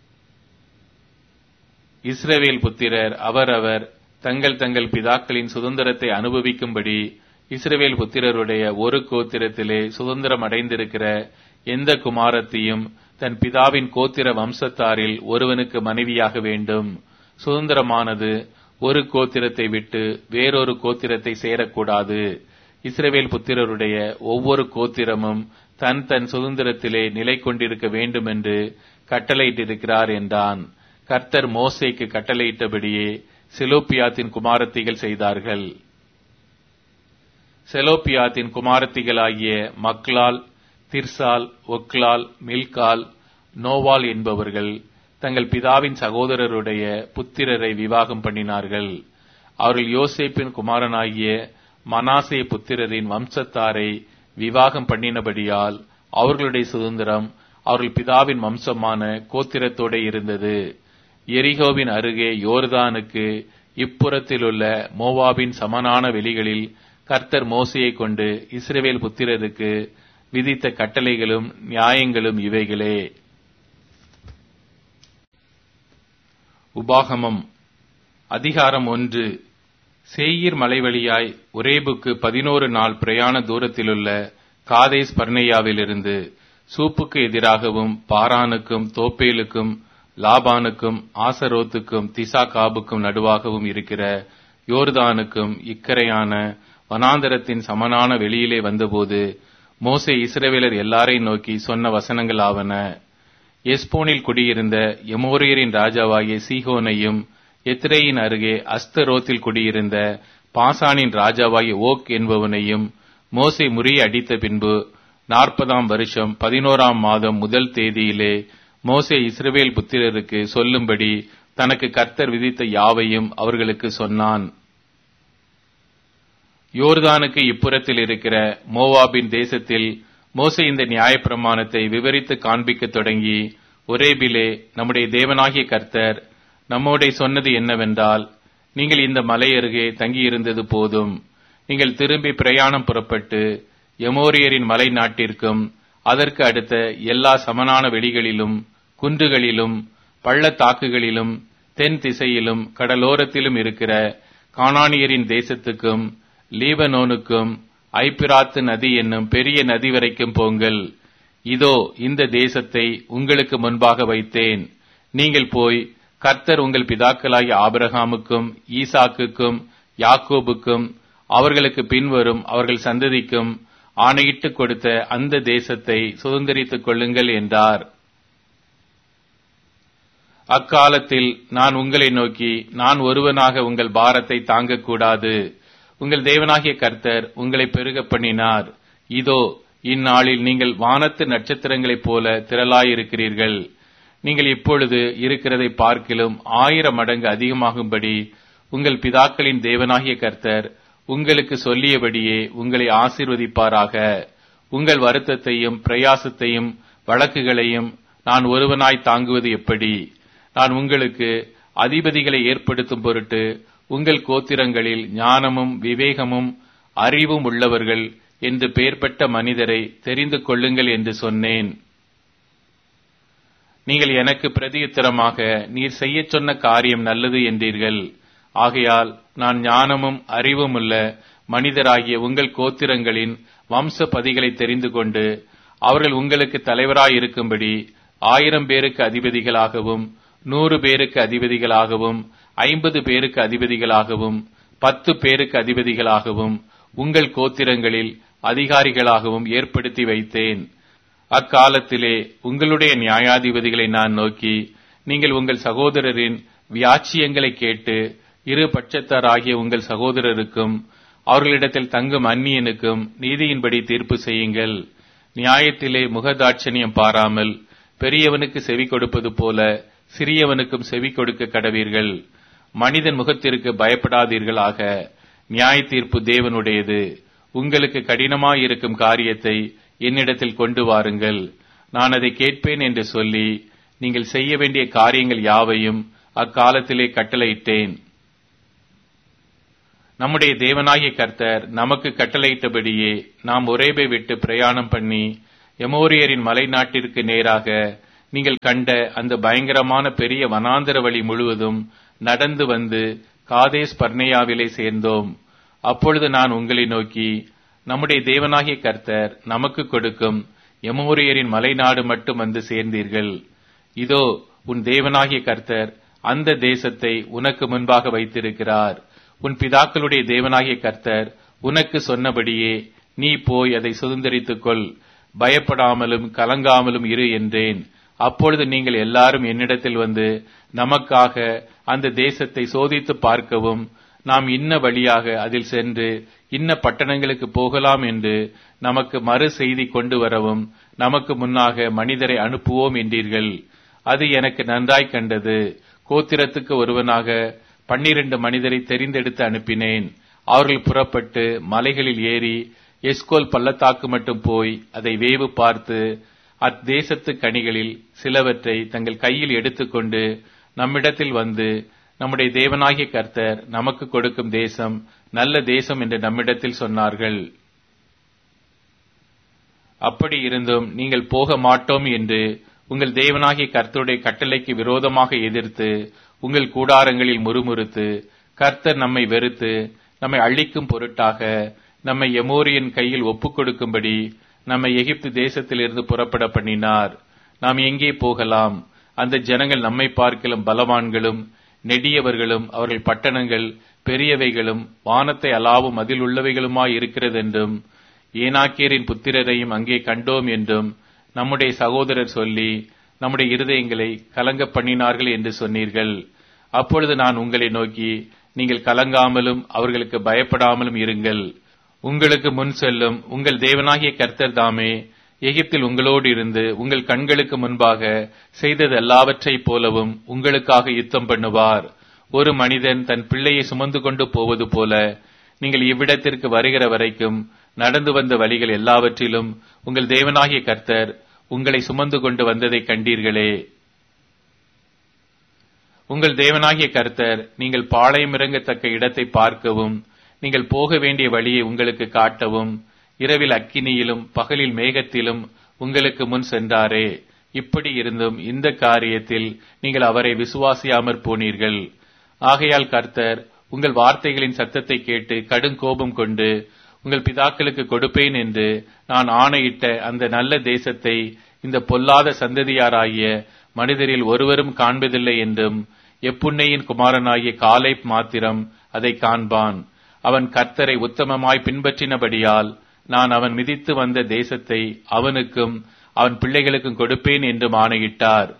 இஸ்ரவேல் புத்திரர் அவரவர் தங்கள் தங்கள் பிதாக்களின் சுதந்திரத்தை அனுபவிக்கும்படி இஸ்ரவேல் புத்திரருடைய ஒரு கோத்திரத்திலே சுதந்திரம் அடைந்திருக்கிற எந்த குமாரத்தையும் தன் பிதாவின் கோத்திர வம்சத்தாரில் ஒருவனுக்கு மனைவியாக வேண்டும் சுதந்திரமானது ஒரு கோத்திரத்தை விட்டு வேறொரு கோத்திரத்தை சேரக்கூடாது இஸ்ரவேல் புத்திரருடைய ஒவ்வொரு கோத்திரமும் தன் தன் சுதந்திரத்திலே நிலை கொண்டிருக்க வேண்டும் என்று கட்டளையிட்டிருக்கிறார் என்றான் கர்த்தர் மோசேக்கு கட்டளையிட்டபடியே செலோப்பியாத்தின் குமாரத்திகள் செய்தார்கள் செலோப்பியாத்தின் குமாரத்திகளாகிய மக்லால் திர்சால் ஒக்லால் மில்கால் நோவால் என்பவர்கள் தங்கள் பிதாவின் சகோதரருடைய புத்திரரை விவாகம் பண்ணினார்கள் அவர்கள் யோசேப்பின் குமாரனாகிய மனாசே புத்திரரின் வம்சத்தாரை விவாகம் பண்ணினபடியால் அவர்களுடைய சுதந்திரம் அவர்கள் பிதாவின் வம்சமான கோத்திரத்தோட இருந்தது எரிகோவின் அருகே யோர்தானுக்கு இப்புறத்திலுள்ள மோவாபின் சமனான வெளிகளில் கர்த்தர் மோசையை கொண்டு இஸ்ரவேல் புத்திரருக்கு விதித்த கட்டளைகளும் நியாயங்களும் இவைகளே உபாகமம் அதிகாரம் ஒன்று சேயீர் மலைவழியாய் ஒரேபுக்கு பதினோரு நாள் பிரயாண தூரத்திலுள்ள காதேஸ் பர்னேயாவிலிருந்து சூப்புக்கு எதிராகவும் பாரானுக்கும் தோப்பேலுக்கும் லாபானுக்கும் ஆசரோத்துக்கும் திசா காபுக்கும் நடுவாகவும் இருக்கிற யோர்தானுக்கும் இக்கரையான வனாந்தரத்தின் சமனான வெளியிலே வந்தபோது மோசே இஸ்ரவேலர் எல்லாரையும் நோக்கி சொன்ன வசனங்கள் ஆவன எஸ்போனில் குடியிருந்த எமோரியரின் ராஜாவாகிய சீகோனையும் எத்ரேயின் அருகே அஸ்தரோத்தில் குடியிருந்த பாசானின் ராஜாவாகிய ஓக் என்பவனையும் மோசே முறிய அடித்த பின்பு நாற்பதாம் வருஷம் பதினோராம் மாதம் முதல் தேதியிலே மோசே இஸ்ரவேல் புத்திரருக்கு சொல்லும்படி தனக்கு கர்த்தர் விதித்த யாவையும் அவர்களுக்கு சொன்னான் யோர்தானுக்கு இப்புறத்தில் இருக்கிற மோவாபின் தேசத்தில் மோசே இந்த நியாயப்பிரமாணத்தை விவரித்து காண்பிக்க தொடங்கி ஒரேபிலே நம்முடைய தேவனாகிய கர்த்தர் நம்மோடே சொன்னது என்னவென்றால் நீங்கள் இந்த மலை அருகே தங்கியிருந்தது போதும் நீங்கள் திரும்பி பிரயாணம் புறப்பட்டு எமோரியரின் மலை நாட்டிற்கும் அதற்கு அடுத்த எல்லா சமனான வெளிகளிலும் குன்றுகளிலும் பள்ளத்தாக்குகளிலும் தென் திசையிலும் கடலோரத்திலும் இருக்கிற கானானியரின் தேசத்துக்கும் லீபனோனுக்கும் ஐப்பிராத்து நதி என்னும் பெரிய நதி வரைக்கும் போங்கள் இதோ இந்த தேசத்தை உங்களுக்கு முன்பாக வைத்தேன் நீங்கள் போய் கர்த்தர் உங்கள் பிதாக்களாகிய ஆபிரகாமுக்கும் ஈசாக்குக்கும் யாக்கோபுக்கும் அவர்களுக்கு பின்வரும் அவர்கள் சந்ததிக்கும் ஆணையிட்டு கொடுத்த அந்த தேசத்தை சுதந்திரித்துக் கொள்ளுங்கள் என்றார் அக்காலத்தில் நான் உங்களை நோக்கி நான் ஒருவனாக உங்கள் பாரத்தை தாங்கக்கூடாது உங்கள் தேவனாகிய கர்த்தர் உங்களை பெருக பண்ணினார் இதோ இந்நாளில் நீங்கள் வானத்து நட்சத்திரங்களைப் போல திரளாயிருக்கிறீர்கள் நீங்கள் இப்பொழுது இருக்கிறதை பார்க்கிலும் ஆயிரம் மடங்கு அதிகமாகும்படி உங்கள் பிதாக்களின் தேவனாகிய கர்த்தர் உங்களுக்கு சொல்லியபடியே உங்களை ஆசீர்வதிப்பாராக உங்கள் வருத்தத்தையும் பிரயாசத்தையும் வழக்குகளையும் நான் ஒருவனாய் தாங்குவது எப்படி நான் உங்களுக்கு அதிபதிகளை ஏற்படுத்தும் பொருட்டு உங்கள் கோத்திரங்களில் ஞானமும் விவேகமும் அறிவும் உள்ளவர்கள் என்று பெயர்பட்ட மனிதரை தெரிந்து கொள்ளுங்கள் என்று சொன்னேன் நீங்கள் எனக்கு பிரதியுத்தரமாக நீர் செய்யச் சொன்ன காரியம் நல்லது என்றீர்கள் ஆகையால் நான் ஞானமும் அறிவும் உள்ள மனிதராகிய உங்கள் கோத்திரங்களின் வம்ச பதிகளை தெரிந்து கொண்டு அவர்கள் உங்களுக்கு தலைவராய் இருக்கும்படி ஆயிரம் பேருக்கு அதிபதிகளாகவும் நூறு பேருக்கு அதிபதிகளாகவும் ஐம்பது பேருக்கு அதிபதிகளாகவும் பத்து பேருக்கு அதிபதிகளாகவும் உங்கள் கோத்திரங்களில் அதிகாரிகளாகவும் ஏற்படுத்தி வைத்தேன் அக்காலத்திலே உங்களுடைய நியாயாதிபதிகளை நான் நோக்கி நீங்கள் உங்கள் சகோதரரின் வியாச்சியங்களை கேட்டு இரு பட்சத்தாராகிய உங்கள் சகோதரருக்கும் அவர்களிடத்தில் தங்கும் அந்நியனுக்கும் நீதியின்படி தீர்ப்பு செய்யுங்கள் நியாயத்திலே முகதாட்சணியம் பாராமல் பெரியவனுக்கு செவி கொடுப்பது போல சிறியவனுக்கும் செவி கொடுக்க கடவீர்கள் மனிதன் முகத்திற்கு பயப்படாதீர்கள் ஆக நியாய தீர்ப்பு தேவனுடையது உங்களுக்கு கடினமாயிருக்கும் காரியத்தை என்னிடத்தில் கொண்டு வாருங்கள் நான் அதை கேட்பேன் என்று சொல்லி நீங்கள் செய்ய வேண்டிய காரியங்கள் யாவையும் அக்காலத்திலே கட்டளையிட்டேன் நம்முடைய தேவனாகிய கர்த்தர் நமக்கு கட்டளையிட்டபடியே நாம் ஒரேபை விட்டு பிரயாணம் பண்ணி எமோரியரின் மலை நாட்டிற்கு நேராக நீங்கள் கண்ட அந்த பயங்கரமான பெரிய வனாந்தர வழி முழுவதும் நடந்து வந்து காதேஸ் பர்னேயாவிலே சேர்ந்தோம் அப்பொழுது நான் உங்களை நோக்கி நம்முடைய தேவனாகிய கர்த்தர் நமக்கு கொடுக்கும் எமோரியரின் மலைநாடு மட்டும் வந்து சேர்ந்தீர்கள் இதோ உன் தேவனாகிய கர்த்தர் அந்த தேசத்தை உனக்கு முன்பாக வைத்திருக்கிறார் உன் பிதாக்களுடைய தேவனாகிய கர்த்தர் உனக்கு சொன்னபடியே நீ போய் அதை சுதந்திரித்துக் கொள் பயப்படாமலும் கலங்காமலும் இரு என்றேன் அப்பொழுது நீங்கள் எல்லாரும் என்னிடத்தில் வந்து நமக்காக அந்த தேசத்தை சோதித்து பார்க்கவும் நாம் இன்ன வழியாக அதில் சென்று இன்ன பட்டணங்களுக்கு போகலாம் என்று நமக்கு மறு செய்தி கொண்டு வரவும் நமக்கு முன்னாக மனிதரை அனுப்புவோம் என்றீர்கள் அது எனக்கு நன்றாய் கண்டது கோத்திரத்துக்கு ஒருவனாக பன்னிரண்டு மனிதரை தெரிந்தெடுத்து அனுப்பினேன் அவர்கள் புறப்பட்டு மலைகளில் ஏறி எஸ்கோல் பள்ளத்தாக்கு மட்டும் போய் அதை வேவு பார்த்து அத்தேசத்து கனிகளில் சிலவற்றை தங்கள் கையில் எடுத்துக்கொண்டு நம்மிடத்தில் வந்து நம்முடைய தேவனாகிய கர்த்தர் நமக்கு கொடுக்கும் தேசம் நல்ல தேசம் என்று நம்மிடத்தில் சொன்னார்கள் அப்படி இருந்தும் நீங்கள் போக மாட்டோம் என்று உங்கள் தேவனாகிய கர்த்தருடைய கட்டளைக்கு விரோதமாக எதிர்த்து உங்கள் கூடாரங்களில் முறுமுறுத்து கர்த்தர் நம்மை வெறுத்து நம்மை அழிக்கும் பொருட்டாக நம்மை எமோரியன் கையில் ஒப்புக் கொடுக்கும்படி நம்மை எகிப்து தேசத்திலிருந்து புறப்பட பண்ணினார் நாம் எங்கே போகலாம் அந்த ஜனங்கள் நம்மை பார்க்கலும் பலவான்களும் நெடியவர்களும் அவர்கள் பட்டணங்கள் பெரியவைகளும் வானத்தை அலாவும் அதில் உள்ளவைகளுமாய் இருக்கிறதென்றும் ஏனாக்கியரின் புத்திரரையும் அங்கே கண்டோம் என்றும் நம்முடைய சகோதரர் சொல்லி நம்முடைய இருதயங்களை கலங்க பண்ணினார்கள் என்று சொன்னீர்கள் அப்பொழுது நான் உங்களை நோக்கி நீங்கள் கலங்காமலும் அவர்களுக்கு பயப்படாமலும் இருங்கள் உங்களுக்கு முன் செல்லும் உங்கள் தேவனாகிய கர்த்தர் தாமே எகிப்தில் உங்களோடு இருந்து உங்கள் கண்களுக்கு முன்பாக செய்தது எல்லாவற்றைப் போலவும் உங்களுக்காக யுத்தம் பண்ணுவார் ஒரு மனிதன் தன் பிள்ளையை சுமந்து கொண்டு போவது போல நீங்கள் இவ்விடத்திற்கு வருகிற வரைக்கும் நடந்து வந்த வழிகள் எல்லாவற்றிலும் உங்கள் தேவனாகிய கர்த்தர் உங்களை சுமந்து கொண்டு வந்ததை கண்டீர்களே உங்கள் தேவனாகிய கர்த்தர் நீங்கள் பாளையம் இறங்கத்தக்க இடத்தை பார்க்கவும் நீங்கள் போக வேண்டிய வழியை உங்களுக்கு காட்டவும் இரவில் அக்கினியிலும் பகலில் மேகத்திலும் உங்களுக்கு முன் சென்றாரே இப்படி இருந்தும் இந்த காரியத்தில் நீங்கள் அவரை விசுவாசியாமற் போனீர்கள் ஆகையால் கர்த்தர் உங்கள் வார்த்தைகளின் சத்தத்தை கேட்டு கடும் கோபம் கொண்டு உங்கள் பிதாக்களுக்கு கொடுப்பேன் என்று நான் ஆணையிட்ட அந்த நல்ல தேசத்தை இந்த பொல்லாத சந்ததியாராகிய மனிதரில் ஒருவரும் காண்பதில்லை என்றும் எப்புண்ணையின் குமாரனாகிய காலை மாத்திரம் அதை காண்பான் அவன் கர்த்தரை உத்தமமாய் பின்பற்றினபடியால் நான் அவன் மிதித்து வந்த தேசத்தை அவனுக்கும் அவன் பிள்ளைகளுக்கும் கொடுப்பேன் என்றும் ஆணையிட்டார்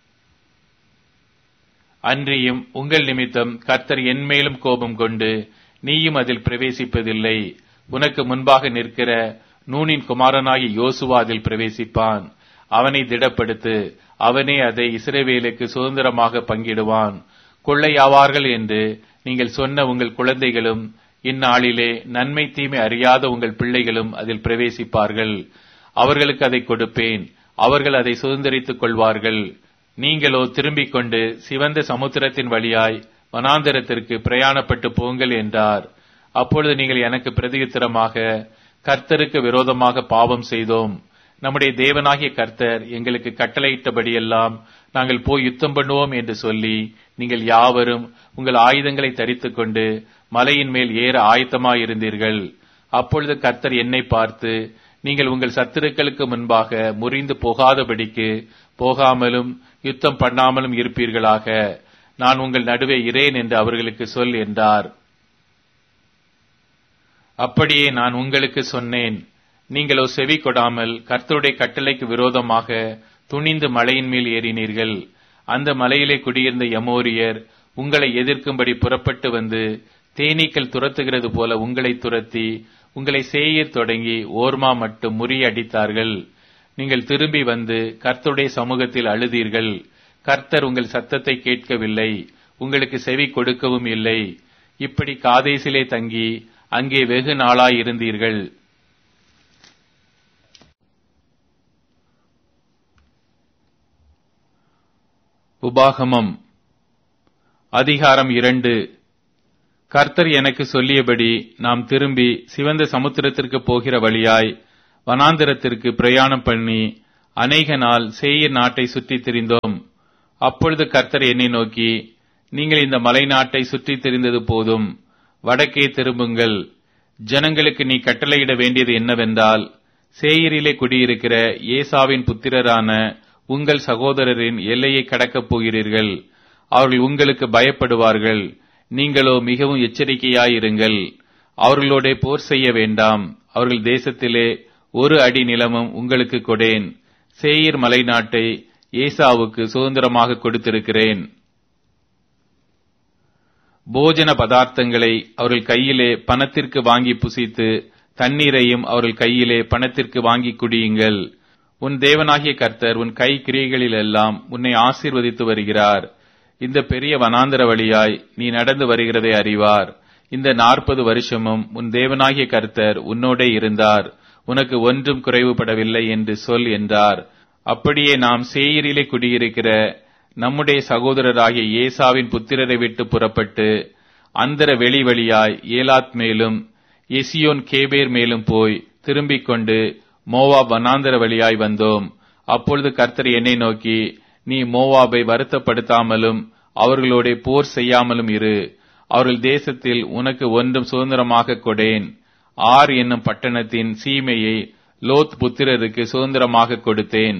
அன்றியும் உங்கள் நிமித்தம் கர்த்தர் என்மேலும் கோபம் கொண்டு நீயும் அதில் பிரவேசிப்பதில்லை உனக்கு முன்பாக நிற்கிற நூனின் குமாரனாகி யோசுவா அதில் பிரவேசிப்பான் அவனை திடப்படுத்து அவனே அதை இஸ்ரேவேலுக்கு சுதந்திரமாக பங்கிடுவான் கொள்ளையாவார்கள் என்று நீங்கள் சொன்ன உங்கள் குழந்தைகளும் இந்நாளிலே நன்மை தீமை அறியாத உங்கள் பிள்ளைகளும் அதில் பிரவேசிப்பார்கள் அவர்களுக்கு அதை கொடுப்பேன் அவர்கள் அதை சுதந்திரித்துக் கொள்வார்கள் நீங்களோ திரும்பிக் கொண்டு சிவந்த சமுத்திரத்தின் வழியாய் வனாந்தரத்திற்கு பிரயாணப்பட்டு போங்கள் என்றார் அப்பொழுது நீங்கள் எனக்கு பிரதியுத்தரமாக கர்த்தருக்கு விரோதமாக பாவம் செய்தோம் நம்முடைய தேவனாகிய கர்த்தர் எங்களுக்கு கட்டளையிட்டபடியெல்லாம் நாங்கள் போய் யுத்தம் பண்ணுவோம் என்று சொல்லி நீங்கள் யாவரும் உங்கள் ஆயுதங்களை தரித்துக் கொண்டு மலையின் மேல் ஏற ஆயத்தமாயிருந்தீர்கள் அப்பொழுது கர்த்தர் என்னை பார்த்து நீங்கள் உங்கள் சத்துருக்களுக்கு முன்பாக முறிந்து போகாதபடிக்கு போகாமலும் யுத்தம் பண்ணாமலும் இருப்பீர்களாக நான் உங்கள் நடுவே இரேன் என்று அவர்களுக்கு சொல் என்றார் அப்படியே நான் உங்களுக்கு சொன்னேன் நீங்களோ செவி கொடாமல் கர்த்தருடைய கட்டளைக்கு விரோதமாக துணிந்து மலையின் மேல் ஏறினீர்கள் அந்த மலையிலே குடியிருந்த யமோரியர் உங்களை எதிர்க்கும்படி புறப்பட்டு வந்து தேனீக்கள் துரத்துகிறது போல உங்களை துரத்தி உங்களை சேயர் தொடங்கி ஓர்மா மட்டும் முறியடித்தார்கள் நீங்கள் திரும்பி வந்து கர்த்தருடைய சமூகத்தில் அழுதீர்கள் கர்த்தர் உங்கள் சத்தத்தை கேட்கவில்லை உங்களுக்கு செவி கொடுக்கவும் இல்லை இப்படி காதேசிலே தங்கி அங்கே வெகு நாளாயிருந்தீர்கள் உபாகமம் அதிகாரம் இரண்டு கர்த்தர் எனக்கு சொல்லியபடி நாம் திரும்பி சிவந்த சமுத்திரத்திற்கு போகிற வழியாய் வனாந்திரத்திற்கு பிரயாணம் பண்ணி அநேக நாள் சேயீர் நாட்டை சுற்றித் திரிந்தோம் அப்பொழுது கர்த்தர் என்னை நோக்கி நீங்கள் இந்த மலை நாட்டை சுற்றித் திரிந்தது போதும் வடக்கே திரும்புங்கள் ஜனங்களுக்கு நீ கட்டளையிட வேண்டியது என்னவென்றால் சேயரிலே குடியிருக்கிற ஏசாவின் புத்திரரான உங்கள் சகோதரரின் எல்லையை கடக்கப் போகிறீர்கள் அவர்கள் உங்களுக்கு பயப்படுவார்கள் நீங்களோ மிகவும் எச்சரிக்கையாயிருங்கள் அவர்களோட போர் செய்ய வேண்டாம் அவர்கள் தேசத்திலே ஒரு அடி நிலமும் உங்களுக்கு கொடேன் சேயீர் மலை நாட்டை ஏசாவுக்கு சுதந்திரமாக கொடுத்திருக்கிறேன் போஜன பதார்த்தங்களை அவர்கள் கையிலே பணத்திற்கு வாங்கி புசித்து தண்ணீரையும் அவர்கள் கையிலே பணத்திற்கு வாங்கி குடியுங்கள் உன் தேவனாகிய கர்த்தர் உன் கை கிரியைகளிலெல்லாம் உன்னை ஆசீர்வதித்து வருகிறார் இந்த பெரிய வனாந்தர வழியாய் நீ நடந்து வருகிறதை அறிவார் இந்த நாற்பது வருஷமும் உன் தேவனாகிய கர்த்தர் உன்னோடே இருந்தார் உனக்கு ஒன்றும் குறைவுபடவில்லை என்று சொல் என்றார் அப்படியே நாம் சேயரிலே குடியிருக்கிற நம்முடைய சகோதரராகிய ஏசாவின் புத்திரரை விட்டு புறப்பட்டு அந்தர வெளி வழியாய் ஏலாத் மேலும் எசியோன் கேபேர் மேலும் போய் திரும்பிக் கொண்டு மோவாப் வனாந்தர வழியாய் வந்தோம் அப்பொழுது கர்த்தர் என்னை நோக்கி நீ மோவாபை வருத்தப்படுத்தாமலும் அவர்களோட போர் செய்யாமலும் இரு அவர்கள் தேசத்தில் உனக்கு ஒன்றும் சுதந்திரமாக கொடேன் ஆர் என்னும் பட்டணத்தின் சீமையை லோத் புத்திரருக்கு சுதந்திரமாக கொடுத்தேன்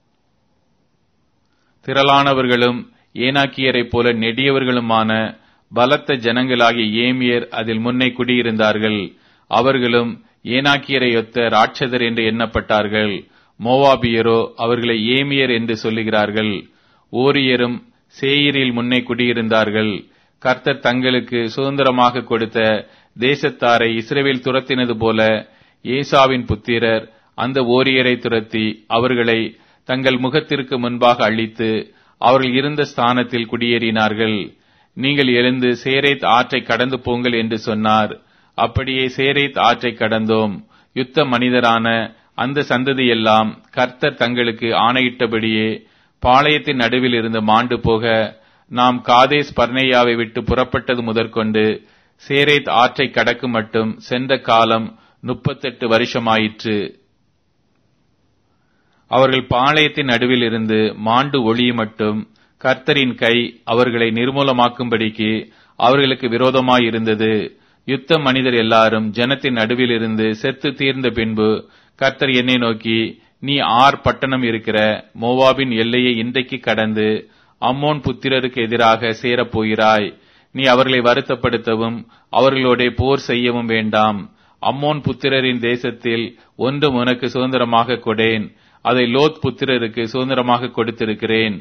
திரளானவர்களும் ஏனாக்கியரைப் போல நெடியவர்களுமான பலத்த ஜனங்களாகிய ஏமியர் அதில் முன்னை குடியிருந்தார்கள் அவர்களும் ஏனாக்கியரை ஒத்த ராட்சதர் என்று எண்ணப்பட்டார்கள் மோவாபியரோ அவர்களை ஏமியர் என்று சொல்லுகிறார்கள் ஓரியரும் சேயிரில் முன்னே குடியிருந்தார்கள் கர்த்தர் தங்களுக்கு சுதந்திரமாக கொடுத்த தேசத்தாரை இஸ்ரேவேல் துரத்தினது போல ஏசாவின் புத்திரர் அந்த ஓரியரை துரத்தி அவர்களை தங்கள் முகத்திற்கு முன்பாக அழித்து அவர்கள் இருந்த ஸ்தானத்தில் குடியேறினார்கள் நீங்கள் எழுந்து சேரேத் ஆற்றை கடந்து போங்கள் என்று சொன்னார் அப்படியே சேரேத் ஆற்றை கடந்தோம் யுத்த மனிதரான அந்த சந்ததியெல்லாம் கர்த்தர் தங்களுக்கு ஆணையிட்டபடியே பாளையத்தின் நடுவில் இருந்து மாண்டு போக நாம் காதேஸ் பர்னேயாவை விட்டு புறப்பட்டது முதற்கொண்டு சேரேத் ஆற்றை கடக்கும் மட்டும் சென்ற காலம் முப்பத்தெட்டு வருஷமாயிற்று அவர்கள் பாளையத்தின் நடுவில் இருந்து மாண்டு ஒளி மட்டும் கர்த்தரின் கை அவர்களை நிர்மூலமாக்கும்படிக்கு அவர்களுக்கு விரோதமாயிருந்தது யுத்த மனிதர் எல்லாரும் ஜனத்தின் நடுவில் இருந்து செத்து தீர்ந்த பின்பு கர்த்தர் என்னை நோக்கி நீ ஆர் பட்டணம் இருக்கிற மோவாபின் எல்லையை இன்றைக்கு கடந்து அம்மோன் புத்திரருக்கு எதிராக சேரப் போகிறாய் நீ அவர்களை வருத்தப்படுத்தவும் அவர்களோட போர் செய்யவும் வேண்டாம் அம்மோன் புத்திரரின் தேசத்தில் ஒன்றும் உனக்கு சுதந்திரமாக கொடேன் அதை லோத் புத்திரருக்கு சுதந்திரமாக கொடுத்திருக்கிறேன்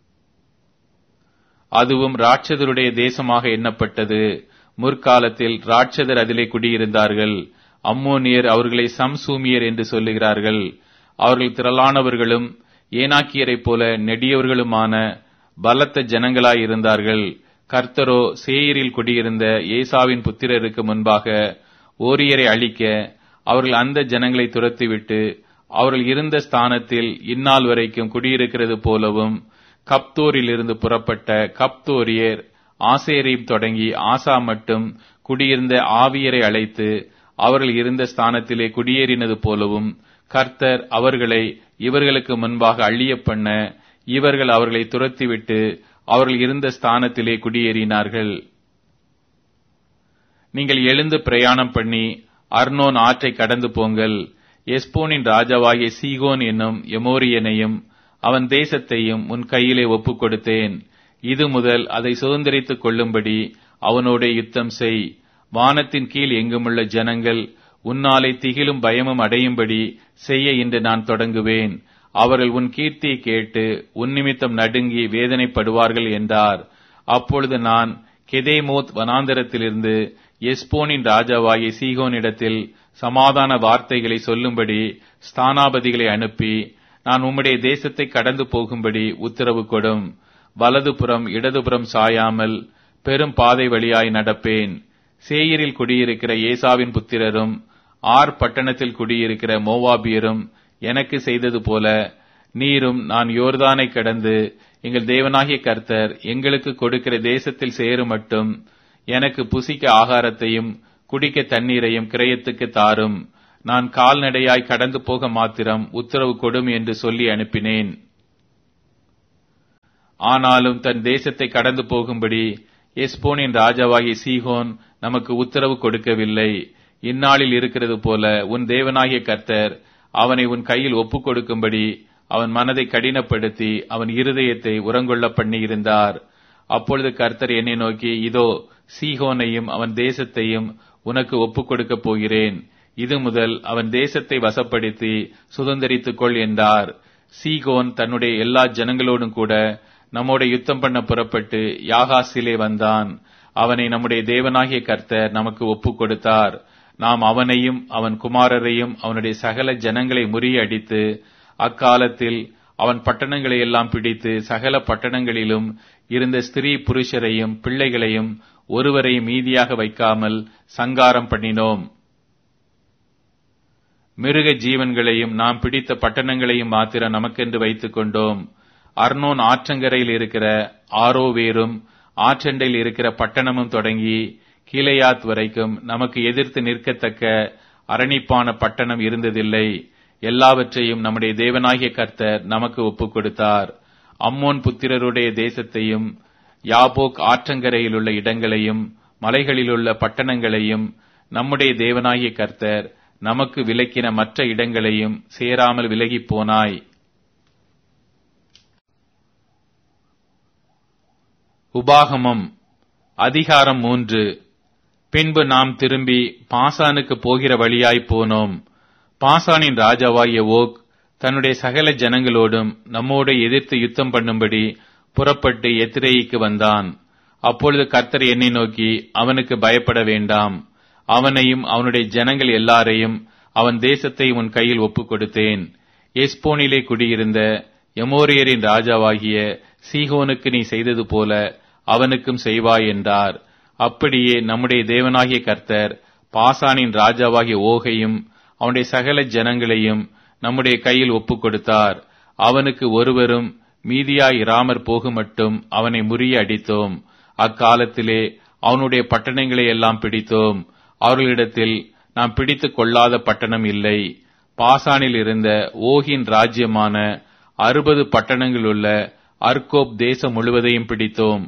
அதுவும் ராட்சதருடைய தேசமாக எண்ணப்பட்டது முற்காலத்தில் ராட்சதர் அதிலே குடியிருந்தார்கள் அம்மோனியர் அவர்களை சம்சூமியர் என்று சொல்லுகிறார்கள் அவர்கள் திரளானவர்களும் ஏனாக்கியரைப் போல நெடியவர்களுமான பலத்த ஜனங்களாயிருந்தார்கள் கர்த்தரோ சேயரில் குடியிருந்த ஏசாவின் புத்திரருக்கு முன்பாக ஓரியரை அழிக்க அவர்கள் அந்த ஜனங்களை துரத்திவிட்டு அவர்கள் இருந்த ஸ்தானத்தில் இந்நாள் வரைக்கும் குடியிருக்கிறது போலவும் கப்தோரில் இருந்து புறப்பட்ட கப்தோரியர் ஆசேரையும் தொடங்கி ஆசா மட்டும் குடியிருந்த ஆவியரை அழைத்து அவர்கள் இருந்த ஸ்தானத்திலே குடியேறினது போலவும் கர்த்தர் அவர்களை இவர்களுக்கு முன்பாக அழிய பண்ண இவர்கள் அவர்களை துரத்திவிட்டு அவர்கள் இருந்த ஸ்தானத்திலே குடியேறினார்கள் நீங்கள் எழுந்து பிரயாணம் பண்ணி அர்னோன் ஆற்றை கடந்து போங்கள் எஸ்போனின் ராஜாவாகிய சீகோன் என்னும் எமோரியனையும் அவன் தேசத்தையும் உன் கையிலே ஒப்புக் கொடுத்தேன் இது முதல் அதை சுதந்திரித்துக் கொள்ளும்படி அவனோட யுத்தம் செய் வானத்தின் கீழ் எங்குமுள்ள ஜனங்கள் உன்னாலே திகிலும் பயமும் அடையும்படி செய்ய இன்று நான் தொடங்குவேன் அவர்கள் உன் கீர்த்தியை கேட்டு உன் நிமித்தம் நடுங்கி வேதனைப்படுவார்கள் என்றார் அப்பொழுது நான் கெதேமோத் வனாந்தரத்திலிருந்து எஸ்போனின் ராஜாவாகிய சீகோனிடத்தில் சமாதான வார்த்தைகளை சொல்லும்படி ஸ்தானாபதிகளை அனுப்பி நான் உம்முடைய தேசத்தை கடந்து போகும்படி உத்தரவு கொடும் வலதுபுறம் இடதுபுறம் சாயாமல் பெரும் பாதை வழியாய் நடப்பேன் சேயரில் குடியிருக்கிற ஏசாவின் புத்திரரும் ஆர் பட்டணத்தில் குடியிருக்கிற மோவாபியரும் எனக்கு செய்தது போல நீரும் நான் யோர்தானை கடந்து எங்கள் தேவனாகிய கர்த்தர் எங்களுக்கு கொடுக்கிற தேசத்தில் சேரும் மட்டும் எனக்கு புசிக்க ஆகாரத்தையும் குடிக்க தண்ணீரையும் கிரயத்துக்கு தாரும் நான் கால்நடையாய் கடந்து போக மாத்திரம் உத்தரவு கொடும் என்று சொல்லி அனுப்பினேன் ஆனாலும் தன் தேசத்தை கடந்து போகும்படி எஸ்போனின் ராஜாவாகிய சீகோன் நமக்கு உத்தரவு கொடுக்கவில்லை இந்நாளில் இருக்கிறது போல உன் தேவனாகிய கர்த்தர் அவனை உன் கையில் ஒப்புக் கொடுக்கும்படி அவன் மனதை கடினப்படுத்தி அவன் இருதயத்தை உரங்கொள்ள பண்ணியிருந்தார் அப்பொழுது கர்த்தர் என்னை நோக்கி இதோ சீகோனையும் அவன் தேசத்தையும் உனக்கு ஒப்புக் கொடுக்கப் போகிறேன் இது முதல் அவன் தேசத்தை வசப்படுத்தி சுதந்திரித்துக் கொள் என்றார் சீகோன் தன்னுடைய எல்லா ஜனங்களோடும் கூட நம்மோட யுத்தம் பண்ண புறப்பட்டு யாகாசிலே வந்தான் அவனை நம்முடைய தேவனாகிய கர்த்தர் நமக்கு ஒப்புக் கொடுத்தார் நாம் அவனையும் அவன் குமாரரையும் அவனுடைய சகல ஜனங்களை முறியடித்து அக்காலத்தில் அவன் பட்டணங்களை எல்லாம் பிடித்து சகல பட்டணங்களிலும் இருந்த ஸ்திரீ புருஷரையும் பிள்ளைகளையும் ஒருவரையும் மீதியாக வைக்காமல் சங்காரம் பண்ணினோம் மிருக ஜீவன்களையும் நாம் பிடித்த பட்டணங்களையும் மாத்திரம் நமக்கென்று வைத்துக் கொண்டோம் அர்னோன் ஆற்றங்கரையில் இருக்கிற ஆரோவேரும் ஆற்றண்டையில் இருக்கிற பட்டணமும் தொடங்கி கீழையாத் வரைக்கும் நமக்கு எதிர்த்து நிற்கத்தக்க அரணிப்பான பட்டணம் இருந்ததில்லை எல்லாவற்றையும் நம்முடைய தேவனாகிய கர்த்தர் நமக்கு ஒப்புக் கொடுத்தார் அம்மோன் புத்திரருடைய தேசத்தையும் யாபோக் ஆற்றங்கரையில் உள்ள இடங்களையும் மலைகளிலுள்ள பட்டணங்களையும் நம்முடைய தேவனாகிய கர்த்தர் நமக்கு விலக்கின மற்ற இடங்களையும் சேராமல் விலகிப் போனாய் உபாகமம் அதிகாரம் மூன்று பின்பு நாம் திரும்பி பாசானுக்கு போகிற வழியாய் போனோம் பாசானின் ராஜாவாகிய ஓக் தன்னுடைய சகல ஜனங்களோடும் நம்மோடு எதிர்த்து யுத்தம் பண்ணும்படி புறப்பட்டு எத்திரேயிக்கு வந்தான் அப்பொழுது கர்த்தர் என்னை நோக்கி அவனுக்கு பயப்பட வேண்டாம் அவனையும் அவனுடைய ஜனங்கள் எல்லாரையும் அவன் தேசத்தை உன் கையில் ஒப்புக் கொடுத்தேன் எஸ்போனிலே குடியிருந்த எமோரியரின் ராஜாவாகிய சீகோனுக்கு நீ செய்தது போல அவனுக்கும் செய்வாய் என்றார் அப்படியே நம்முடைய தேவனாகிய கர்த்தர் பாசானின் ராஜாவாகிய ஓகையும் அவனுடைய சகல ஜனங்களையும் நம்முடைய கையில் ஒப்புக் கொடுத்தார் அவனுக்கு ஒருவரும் மீதியாய் இராமற் போகும் மட்டும் அவனை முறிய அடித்தோம் அக்காலத்திலே அவனுடைய பட்டணங்களை எல்லாம் பிடித்தோம் அவர்களிடத்தில் நாம் பிடித்துக் கொள்ளாத பட்டணம் இல்லை பாசானில் இருந்த ஓகின் ராஜ்யமான அறுபது பட்டணங்களுள்ள அர்கோப் தேசம் முழுவதையும் பிடித்தோம்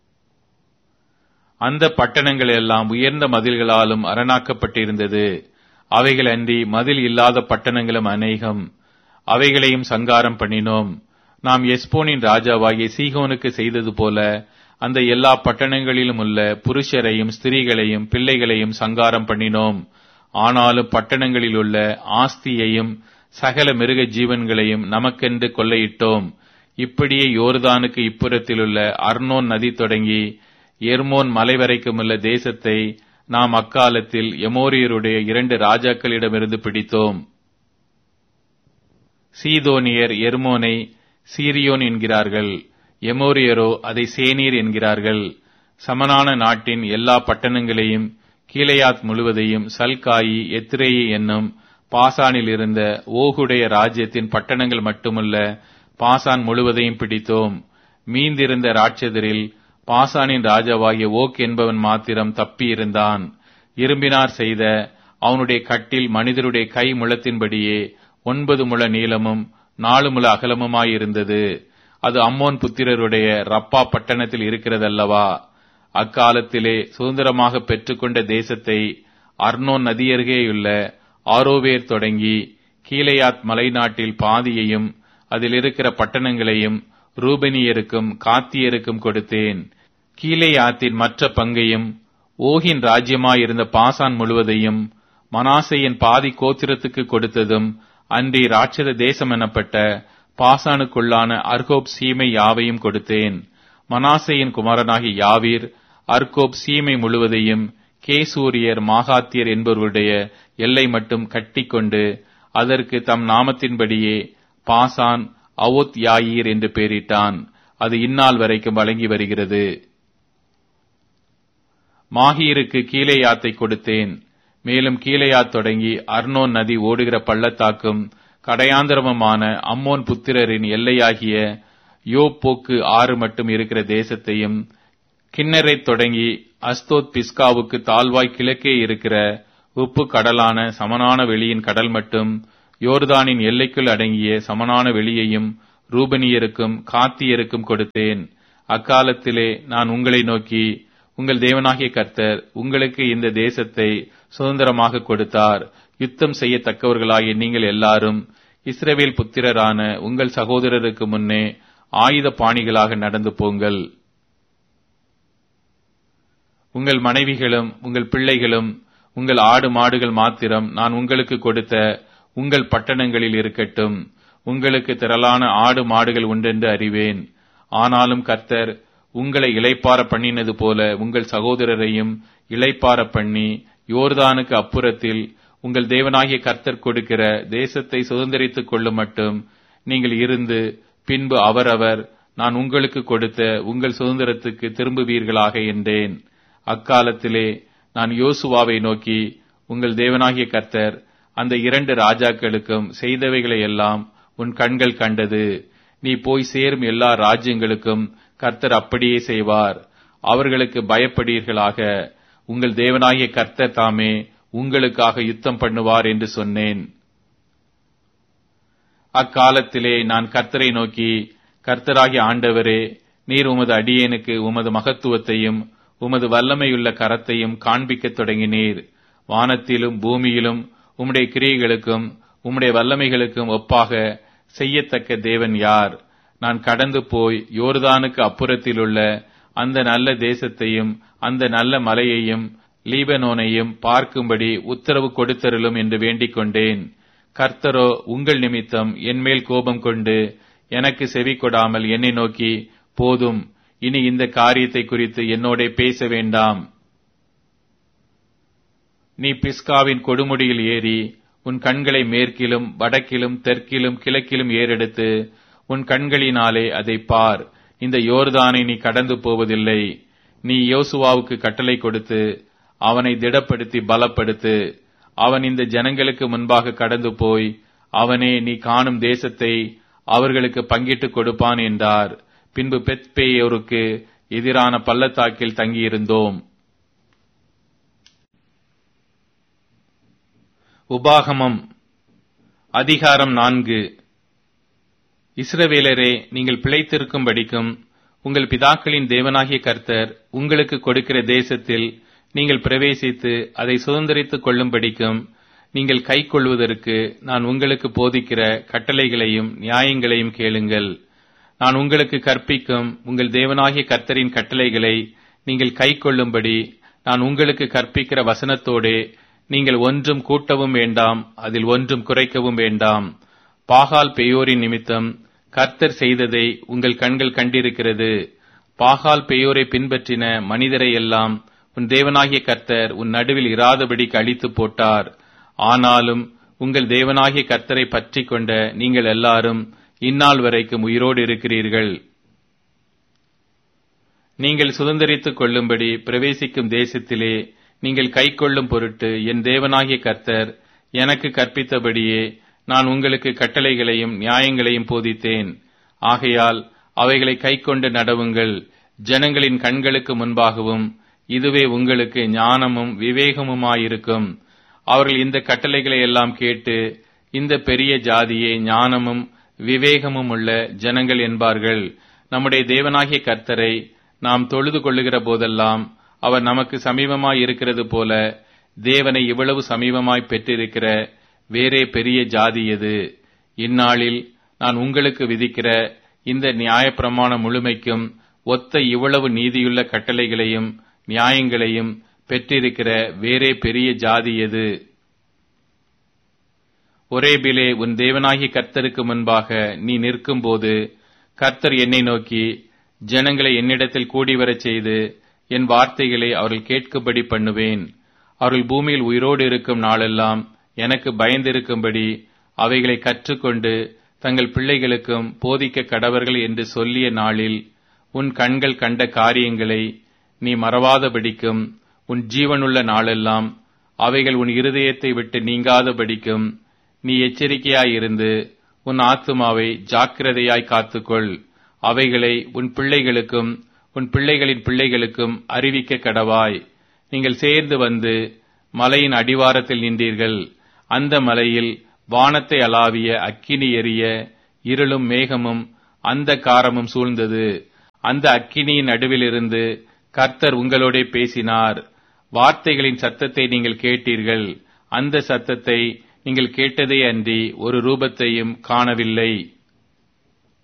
அந்த பட்டணங்கள் எல்லாம் உயர்ந்த மதில்களாலும் அரணாக்கப்பட்டிருந்தது அவைகள் அன்றி மதில் இல்லாத பட்டணங்களும் அநேகம் அவைகளையும் சங்காரம் பண்ணினோம் நாம் எஸ்போனின் ராஜாவாகிய சீகோனுக்கு செய்தது போல அந்த எல்லா பட்டணங்களிலும் உள்ள புருஷரையும் ஸ்திரீகளையும் பிள்ளைகளையும் சங்காரம் பண்ணினோம் ஆனாலும் பட்டணங்களில் உள்ள ஆஸ்தியையும் சகல மிருக ஜீவன்களையும் நமக்கென்று கொள்ளையிட்டோம் இப்படியே யோர்தானுக்கு இப்புறத்திலுள்ள அர்னோன் நதி தொடங்கி எர்மோன் மலை வரைக்குமுள்ள தேசத்தை நாம் அக்காலத்தில் எமோரியருடைய இரண்டு ராஜாக்களிடமிருந்து பிடித்தோம் சீதோனியர் எர்மோனை சீரியோன் என்கிறார்கள் எமோரியரோ அதை சேனீர் என்கிறார்கள் சமனான நாட்டின் எல்லா பட்டணங்களையும் கீழையாத் முழுவதையும் சல்காயி எத்திரேயி என்னும் பாசானில் இருந்த ஓகுடைய ராஜ்யத்தின் பட்டணங்கள் மட்டுமல்ல பாசான் முழுவதையும் பிடித்தோம் மீந்திருந்த ராட்சதரில் பாசானின் ராஜாவாகிய ஓக் என்பவன் மாத்திரம் தப்பியிருந்தான் இரும்பினார் செய்த அவனுடைய கட்டில் மனிதருடைய கை முழத்தின்படியே ஒன்பது முழ நீளமும் நாலு முழ அகலமுமாயிருந்தது அது அம்மோன் புத்திரருடைய ரப்பா பட்டணத்தில் இருக்கிறதல்லவா அக்காலத்திலே சுதந்திரமாக பெற்றுக்கொண்ட தேசத்தை அர்னோன் நதியருகேயுள்ள ஆரோவேர் தொடங்கி கீழையாத் மலைநாட்டில் பாதியையும் அதில் இருக்கிற பட்டணங்களையும் ரூபனியருக்கும் காத்தியருக்கும் கொடுத்தேன் கீழையாத்தின் மற்ற பங்கையும் ஓகின் ராஜ்யமாயிருந்த பாசான் முழுவதையும் மனாசையின் பாதி கோத்திரத்துக்கு கொடுத்ததும் அன்றி ராட்சத தேசம் எனப்பட்ட பாசானுக்குள்ளான அர்கோப் சீமை யாவையும் கொடுத்தேன் மனாசையின் குமாரனாகிய யாவீர் அர்கோப் சீமை முழுவதையும் கேசூரியர் மாகாத்தியர் என்பவருடைய எல்லை மட்டும் கட்டிக்கொண்டு அதற்கு தம் நாமத்தின்படியே பாசான் அவோத் யாயீர் என்று பெயரிட்டான் அது இந்நாள் வரைக்கும் வழங்கி வருகிறது மாஹீருக்கு கீழேயாத்தை கொடுத்தேன் மேலும் கீழையாத் தொடங்கி அர்னோன் நதி ஓடுகிற பள்ளத்தாக்கும் கடையாந்திரமுமான அம்மோன் புத்திரரின் எல்லையாகிய யோப்போக்கு ஆறு மட்டும் இருக்கிற தேசத்தையும் கிண்ணரை தொடங்கி அஸ்தோத் பிஸ்காவுக்கு தாழ்வாய் கிழக்கே இருக்கிற உப்பு கடலான சமனான வெளியின் கடல் மட்டும் யோர்தானின் எல்லைக்குள் அடங்கிய சமனான வெளியையும் ரூபனியருக்கும் காத்தியருக்கும் கொடுத்தேன் அக்காலத்திலே நான் உங்களை நோக்கி உங்கள் தேவனாகிய கர்த்தர் உங்களுக்கு இந்த தேசத்தை சுதந்திரமாக கொடுத்தார் யுத்தம் செய்யத்தக்கவர்களாகிய நீங்கள் எல்லாரும் இஸ்ரவேல் புத்திரரான உங்கள் சகோதரருக்கு முன்னே ஆயுத பாணிகளாக நடந்து போங்கள் உங்கள் மனைவிகளும் உங்கள் பிள்ளைகளும் உங்கள் ஆடு மாடுகள் மாத்திரம் நான் உங்களுக்கு கொடுத்த உங்கள் பட்டணங்களில் இருக்கட்டும் உங்களுக்கு திரளான ஆடு மாடுகள் உண்டென்று அறிவேன் ஆனாலும் கர்த்தர் உங்களை இளைப்பார பண்ணினது போல உங்கள் சகோதரரையும் இளைப்பார பண்ணி யோர்தானுக்கு அப்புறத்தில் உங்கள் தேவனாகிய கர்த்தர் கொடுக்கிற தேசத்தை சுதந்திரித்துக் கொள்ளும் மட்டும் நீங்கள் இருந்து பின்பு அவரவர் நான் உங்களுக்கு கொடுத்த உங்கள் சுதந்திரத்துக்கு திரும்புவீர்களாக என்றேன் அக்காலத்திலே நான் யோசுவாவை நோக்கி உங்கள் தேவனாகிய கர்த்தர் அந்த இரண்டு ராஜாக்களுக்கும் செய்தவைகளை எல்லாம் உன் கண்கள் கண்டது நீ போய் சேரும் எல்லா ராஜ்யங்களுக்கும் கர்த்தர் அப்படியே செய்வார் அவர்களுக்கு பயப்படீர்களாக உங்கள் தேவனாகிய கர்த்தர் தாமே உங்களுக்காக யுத்தம் பண்ணுவார் என்று சொன்னேன் அக்காலத்திலே நான் கர்த்தரை நோக்கி கர்த்தராகிய ஆண்டவரே நீர் உமது அடியேனுக்கு உமது மகத்துவத்தையும் உமது வல்லமையுள்ள கரத்தையும் காண்பிக்கத் தொடங்கினீர் வானத்திலும் பூமியிலும் உம்முடைய கிரியைகளுக்கும் உம்முடைய வல்லமைகளுக்கும் ஒப்பாக செய்யத்தக்க தேவன் யார் நான் கடந்து போய் யோர்தானுக்கு அப்புறத்திலுள்ள அந்த நல்ல தேசத்தையும் அந்த நல்ல மலையையும் லீபனோனையும் பார்க்கும்படி உத்தரவு கொடுத்தருளும் என்று வேண்டிக் கொண்டேன் கர்த்தரோ உங்கள் நிமித்தம் என்மேல் கோபம் கொண்டு எனக்கு செவி கொடாமல் என்னை நோக்கி போதும் இனி இந்த காரியத்தை குறித்து என்னோட பேச வேண்டாம் நீ பிஸ்காவின் கொடுமுடியில் ஏறி உன் கண்களை மேற்கிலும் வடக்கிலும் தெற்கிலும் கிழக்கிலும் ஏறெடுத்து உன் கண்களினாலே அதை பார் இந்த யோர்தானை நீ கடந்து போவதில்லை நீ யோசுவாவுக்கு கட்டளை கொடுத்து அவனை திடப்படுத்தி பலப்படுத்து அவன் இந்த ஜனங்களுக்கு முன்பாக கடந்து போய் அவனே நீ காணும் தேசத்தை அவர்களுக்கு பங்கிட்டுக் கொடுப்பான் என்றார் பின்பு பெத்பேயோருக்கு எதிரான பள்ளத்தாக்கில் தங்கியிருந்தோம் உபாகமம் அதிகாரம் நான்கு இஸ்ரவேலரே நீங்கள் பிழைத்திருக்கும்படிக்கும் உங்கள் பிதாக்களின் தேவனாகிய கர்த்தர் உங்களுக்கு கொடுக்கிற தேசத்தில் நீங்கள் பிரவேசித்து அதை சுதந்திரித்துக் கொள்ளும்படிக்கும் நீங்கள் கை கொள்வதற்கு நான் உங்களுக்கு போதிக்கிற கட்டளைகளையும் நியாயங்களையும் கேளுங்கள் நான் உங்களுக்கு கற்பிக்கும் உங்கள் தேவனாகிய கர்த்தரின் கட்டளைகளை நீங்கள் கை கொள்ளும்படி நான் உங்களுக்கு கற்பிக்கிற வசனத்தோடே நீங்கள் ஒன்றும் கூட்டவும் வேண்டாம் அதில் ஒன்றும் குறைக்கவும் வேண்டாம் பாகால் பெயோரின் நிமித்தம் கர்த்தர் செய்ததை உங்கள் கண்கள் கண்டிருக்கிறது பாகால் பெயோரை பின்பற்றின மனிதரை எல்லாம் உன் தேவனாகிய கர்த்தர் உன் நடுவில் இராதபடிக்கு அழித்து போட்டார் ஆனாலும் உங்கள் தேவனாகிய கர்த்தரை பற்றி கொண்ட நீங்கள் எல்லாரும் இந்நாள் வரைக்கும் உயிரோடு இருக்கிறீர்கள் நீங்கள் சுதந்திரித்துக் கொள்ளும்படி பிரவேசிக்கும் தேசத்திலே நீங்கள் கைக்கொள்ளும் பொருட்டு என் தேவனாகிய கர்த்தர் எனக்கு கற்பித்தபடியே நான் உங்களுக்கு கட்டளைகளையும் நியாயங்களையும் போதித்தேன் ஆகையால் அவைகளை கைக்கொண்டு நடவுங்கள் ஜனங்களின் கண்களுக்கு முன்பாகவும் இதுவே உங்களுக்கு ஞானமும் விவேகமுமாயிருக்கும் அவர்கள் இந்த கட்டளைகளை எல்லாம் கேட்டு இந்த பெரிய ஜாதியே ஞானமும் விவேகமும் உள்ள ஜனங்கள் என்பார்கள் நம்முடைய தேவனாகிய கர்த்தரை நாம் தொழுது கொள்ளுகிற போதெல்லாம் அவர் நமக்கு சமீபமாய் இருக்கிறது போல தேவனை இவ்வளவு சமீபமாய் பெற்றிருக்கிற வேறே பெரிய ஜாதி எது இந்நாளில் நான் உங்களுக்கு விதிக்கிற இந்த நியாயப்பிரமாண முழுமைக்கும் ஒத்த இவ்வளவு நீதியுள்ள கட்டளைகளையும் நியாயங்களையும் பெற்றிருக்கிற வேறே பெரிய ஜாதி எது ஒரேபிலே உன் தேவனாகிய கர்த்தருக்கு முன்பாக நீ நிற்கும்போது கர்த்தர் என்னை நோக்கி ஜனங்களை என்னிடத்தில் கூடி வரச் செய்து என் வார்த்தைகளை அவர்கள் கேட்கும்படி பண்ணுவேன் அவர்கள் பூமியில் உயிரோடு இருக்கும் நாளெல்லாம் எனக்கு பயந்திருக்கும்படி அவைகளை கற்றுக்கொண்டு தங்கள் பிள்ளைகளுக்கும் போதிக்க கடவர்கள் என்று சொல்லிய நாளில் உன் கண்கள் கண்ட காரியங்களை நீ மறவாதபடிக்கும் உன் ஜீவனுள்ள நாளெல்லாம் அவைகள் உன் இருதயத்தை விட்டு நீங்காதபடிக்கும் நீ எச்சரிக்கையாயிருந்து உன் ஆத்துமாவை ஜாக்கிரதையாய் காத்துக்கொள் அவைகளை உன் பிள்ளைகளுக்கும் உன் பிள்ளைகளின் பிள்ளைகளுக்கும் அறிவிக்க கடவாய் நீங்கள் சேர்ந்து வந்து மலையின் அடிவாரத்தில் நின்றீர்கள் அந்த மலையில் வானத்தை அளாவிய அக்கினி எரிய இருளும் மேகமும் அந்த காரமும் சூழ்ந்தது அந்த அக்கினியின் நடுவிலிருந்து கர்த்தர் உங்களோடே பேசினார் வார்த்தைகளின் சத்தத்தை நீங்கள் கேட்டீர்கள் அந்த சத்தத்தை நீங்கள் கேட்டதே அன்றி ஒரு ரூபத்தையும் காணவில்லை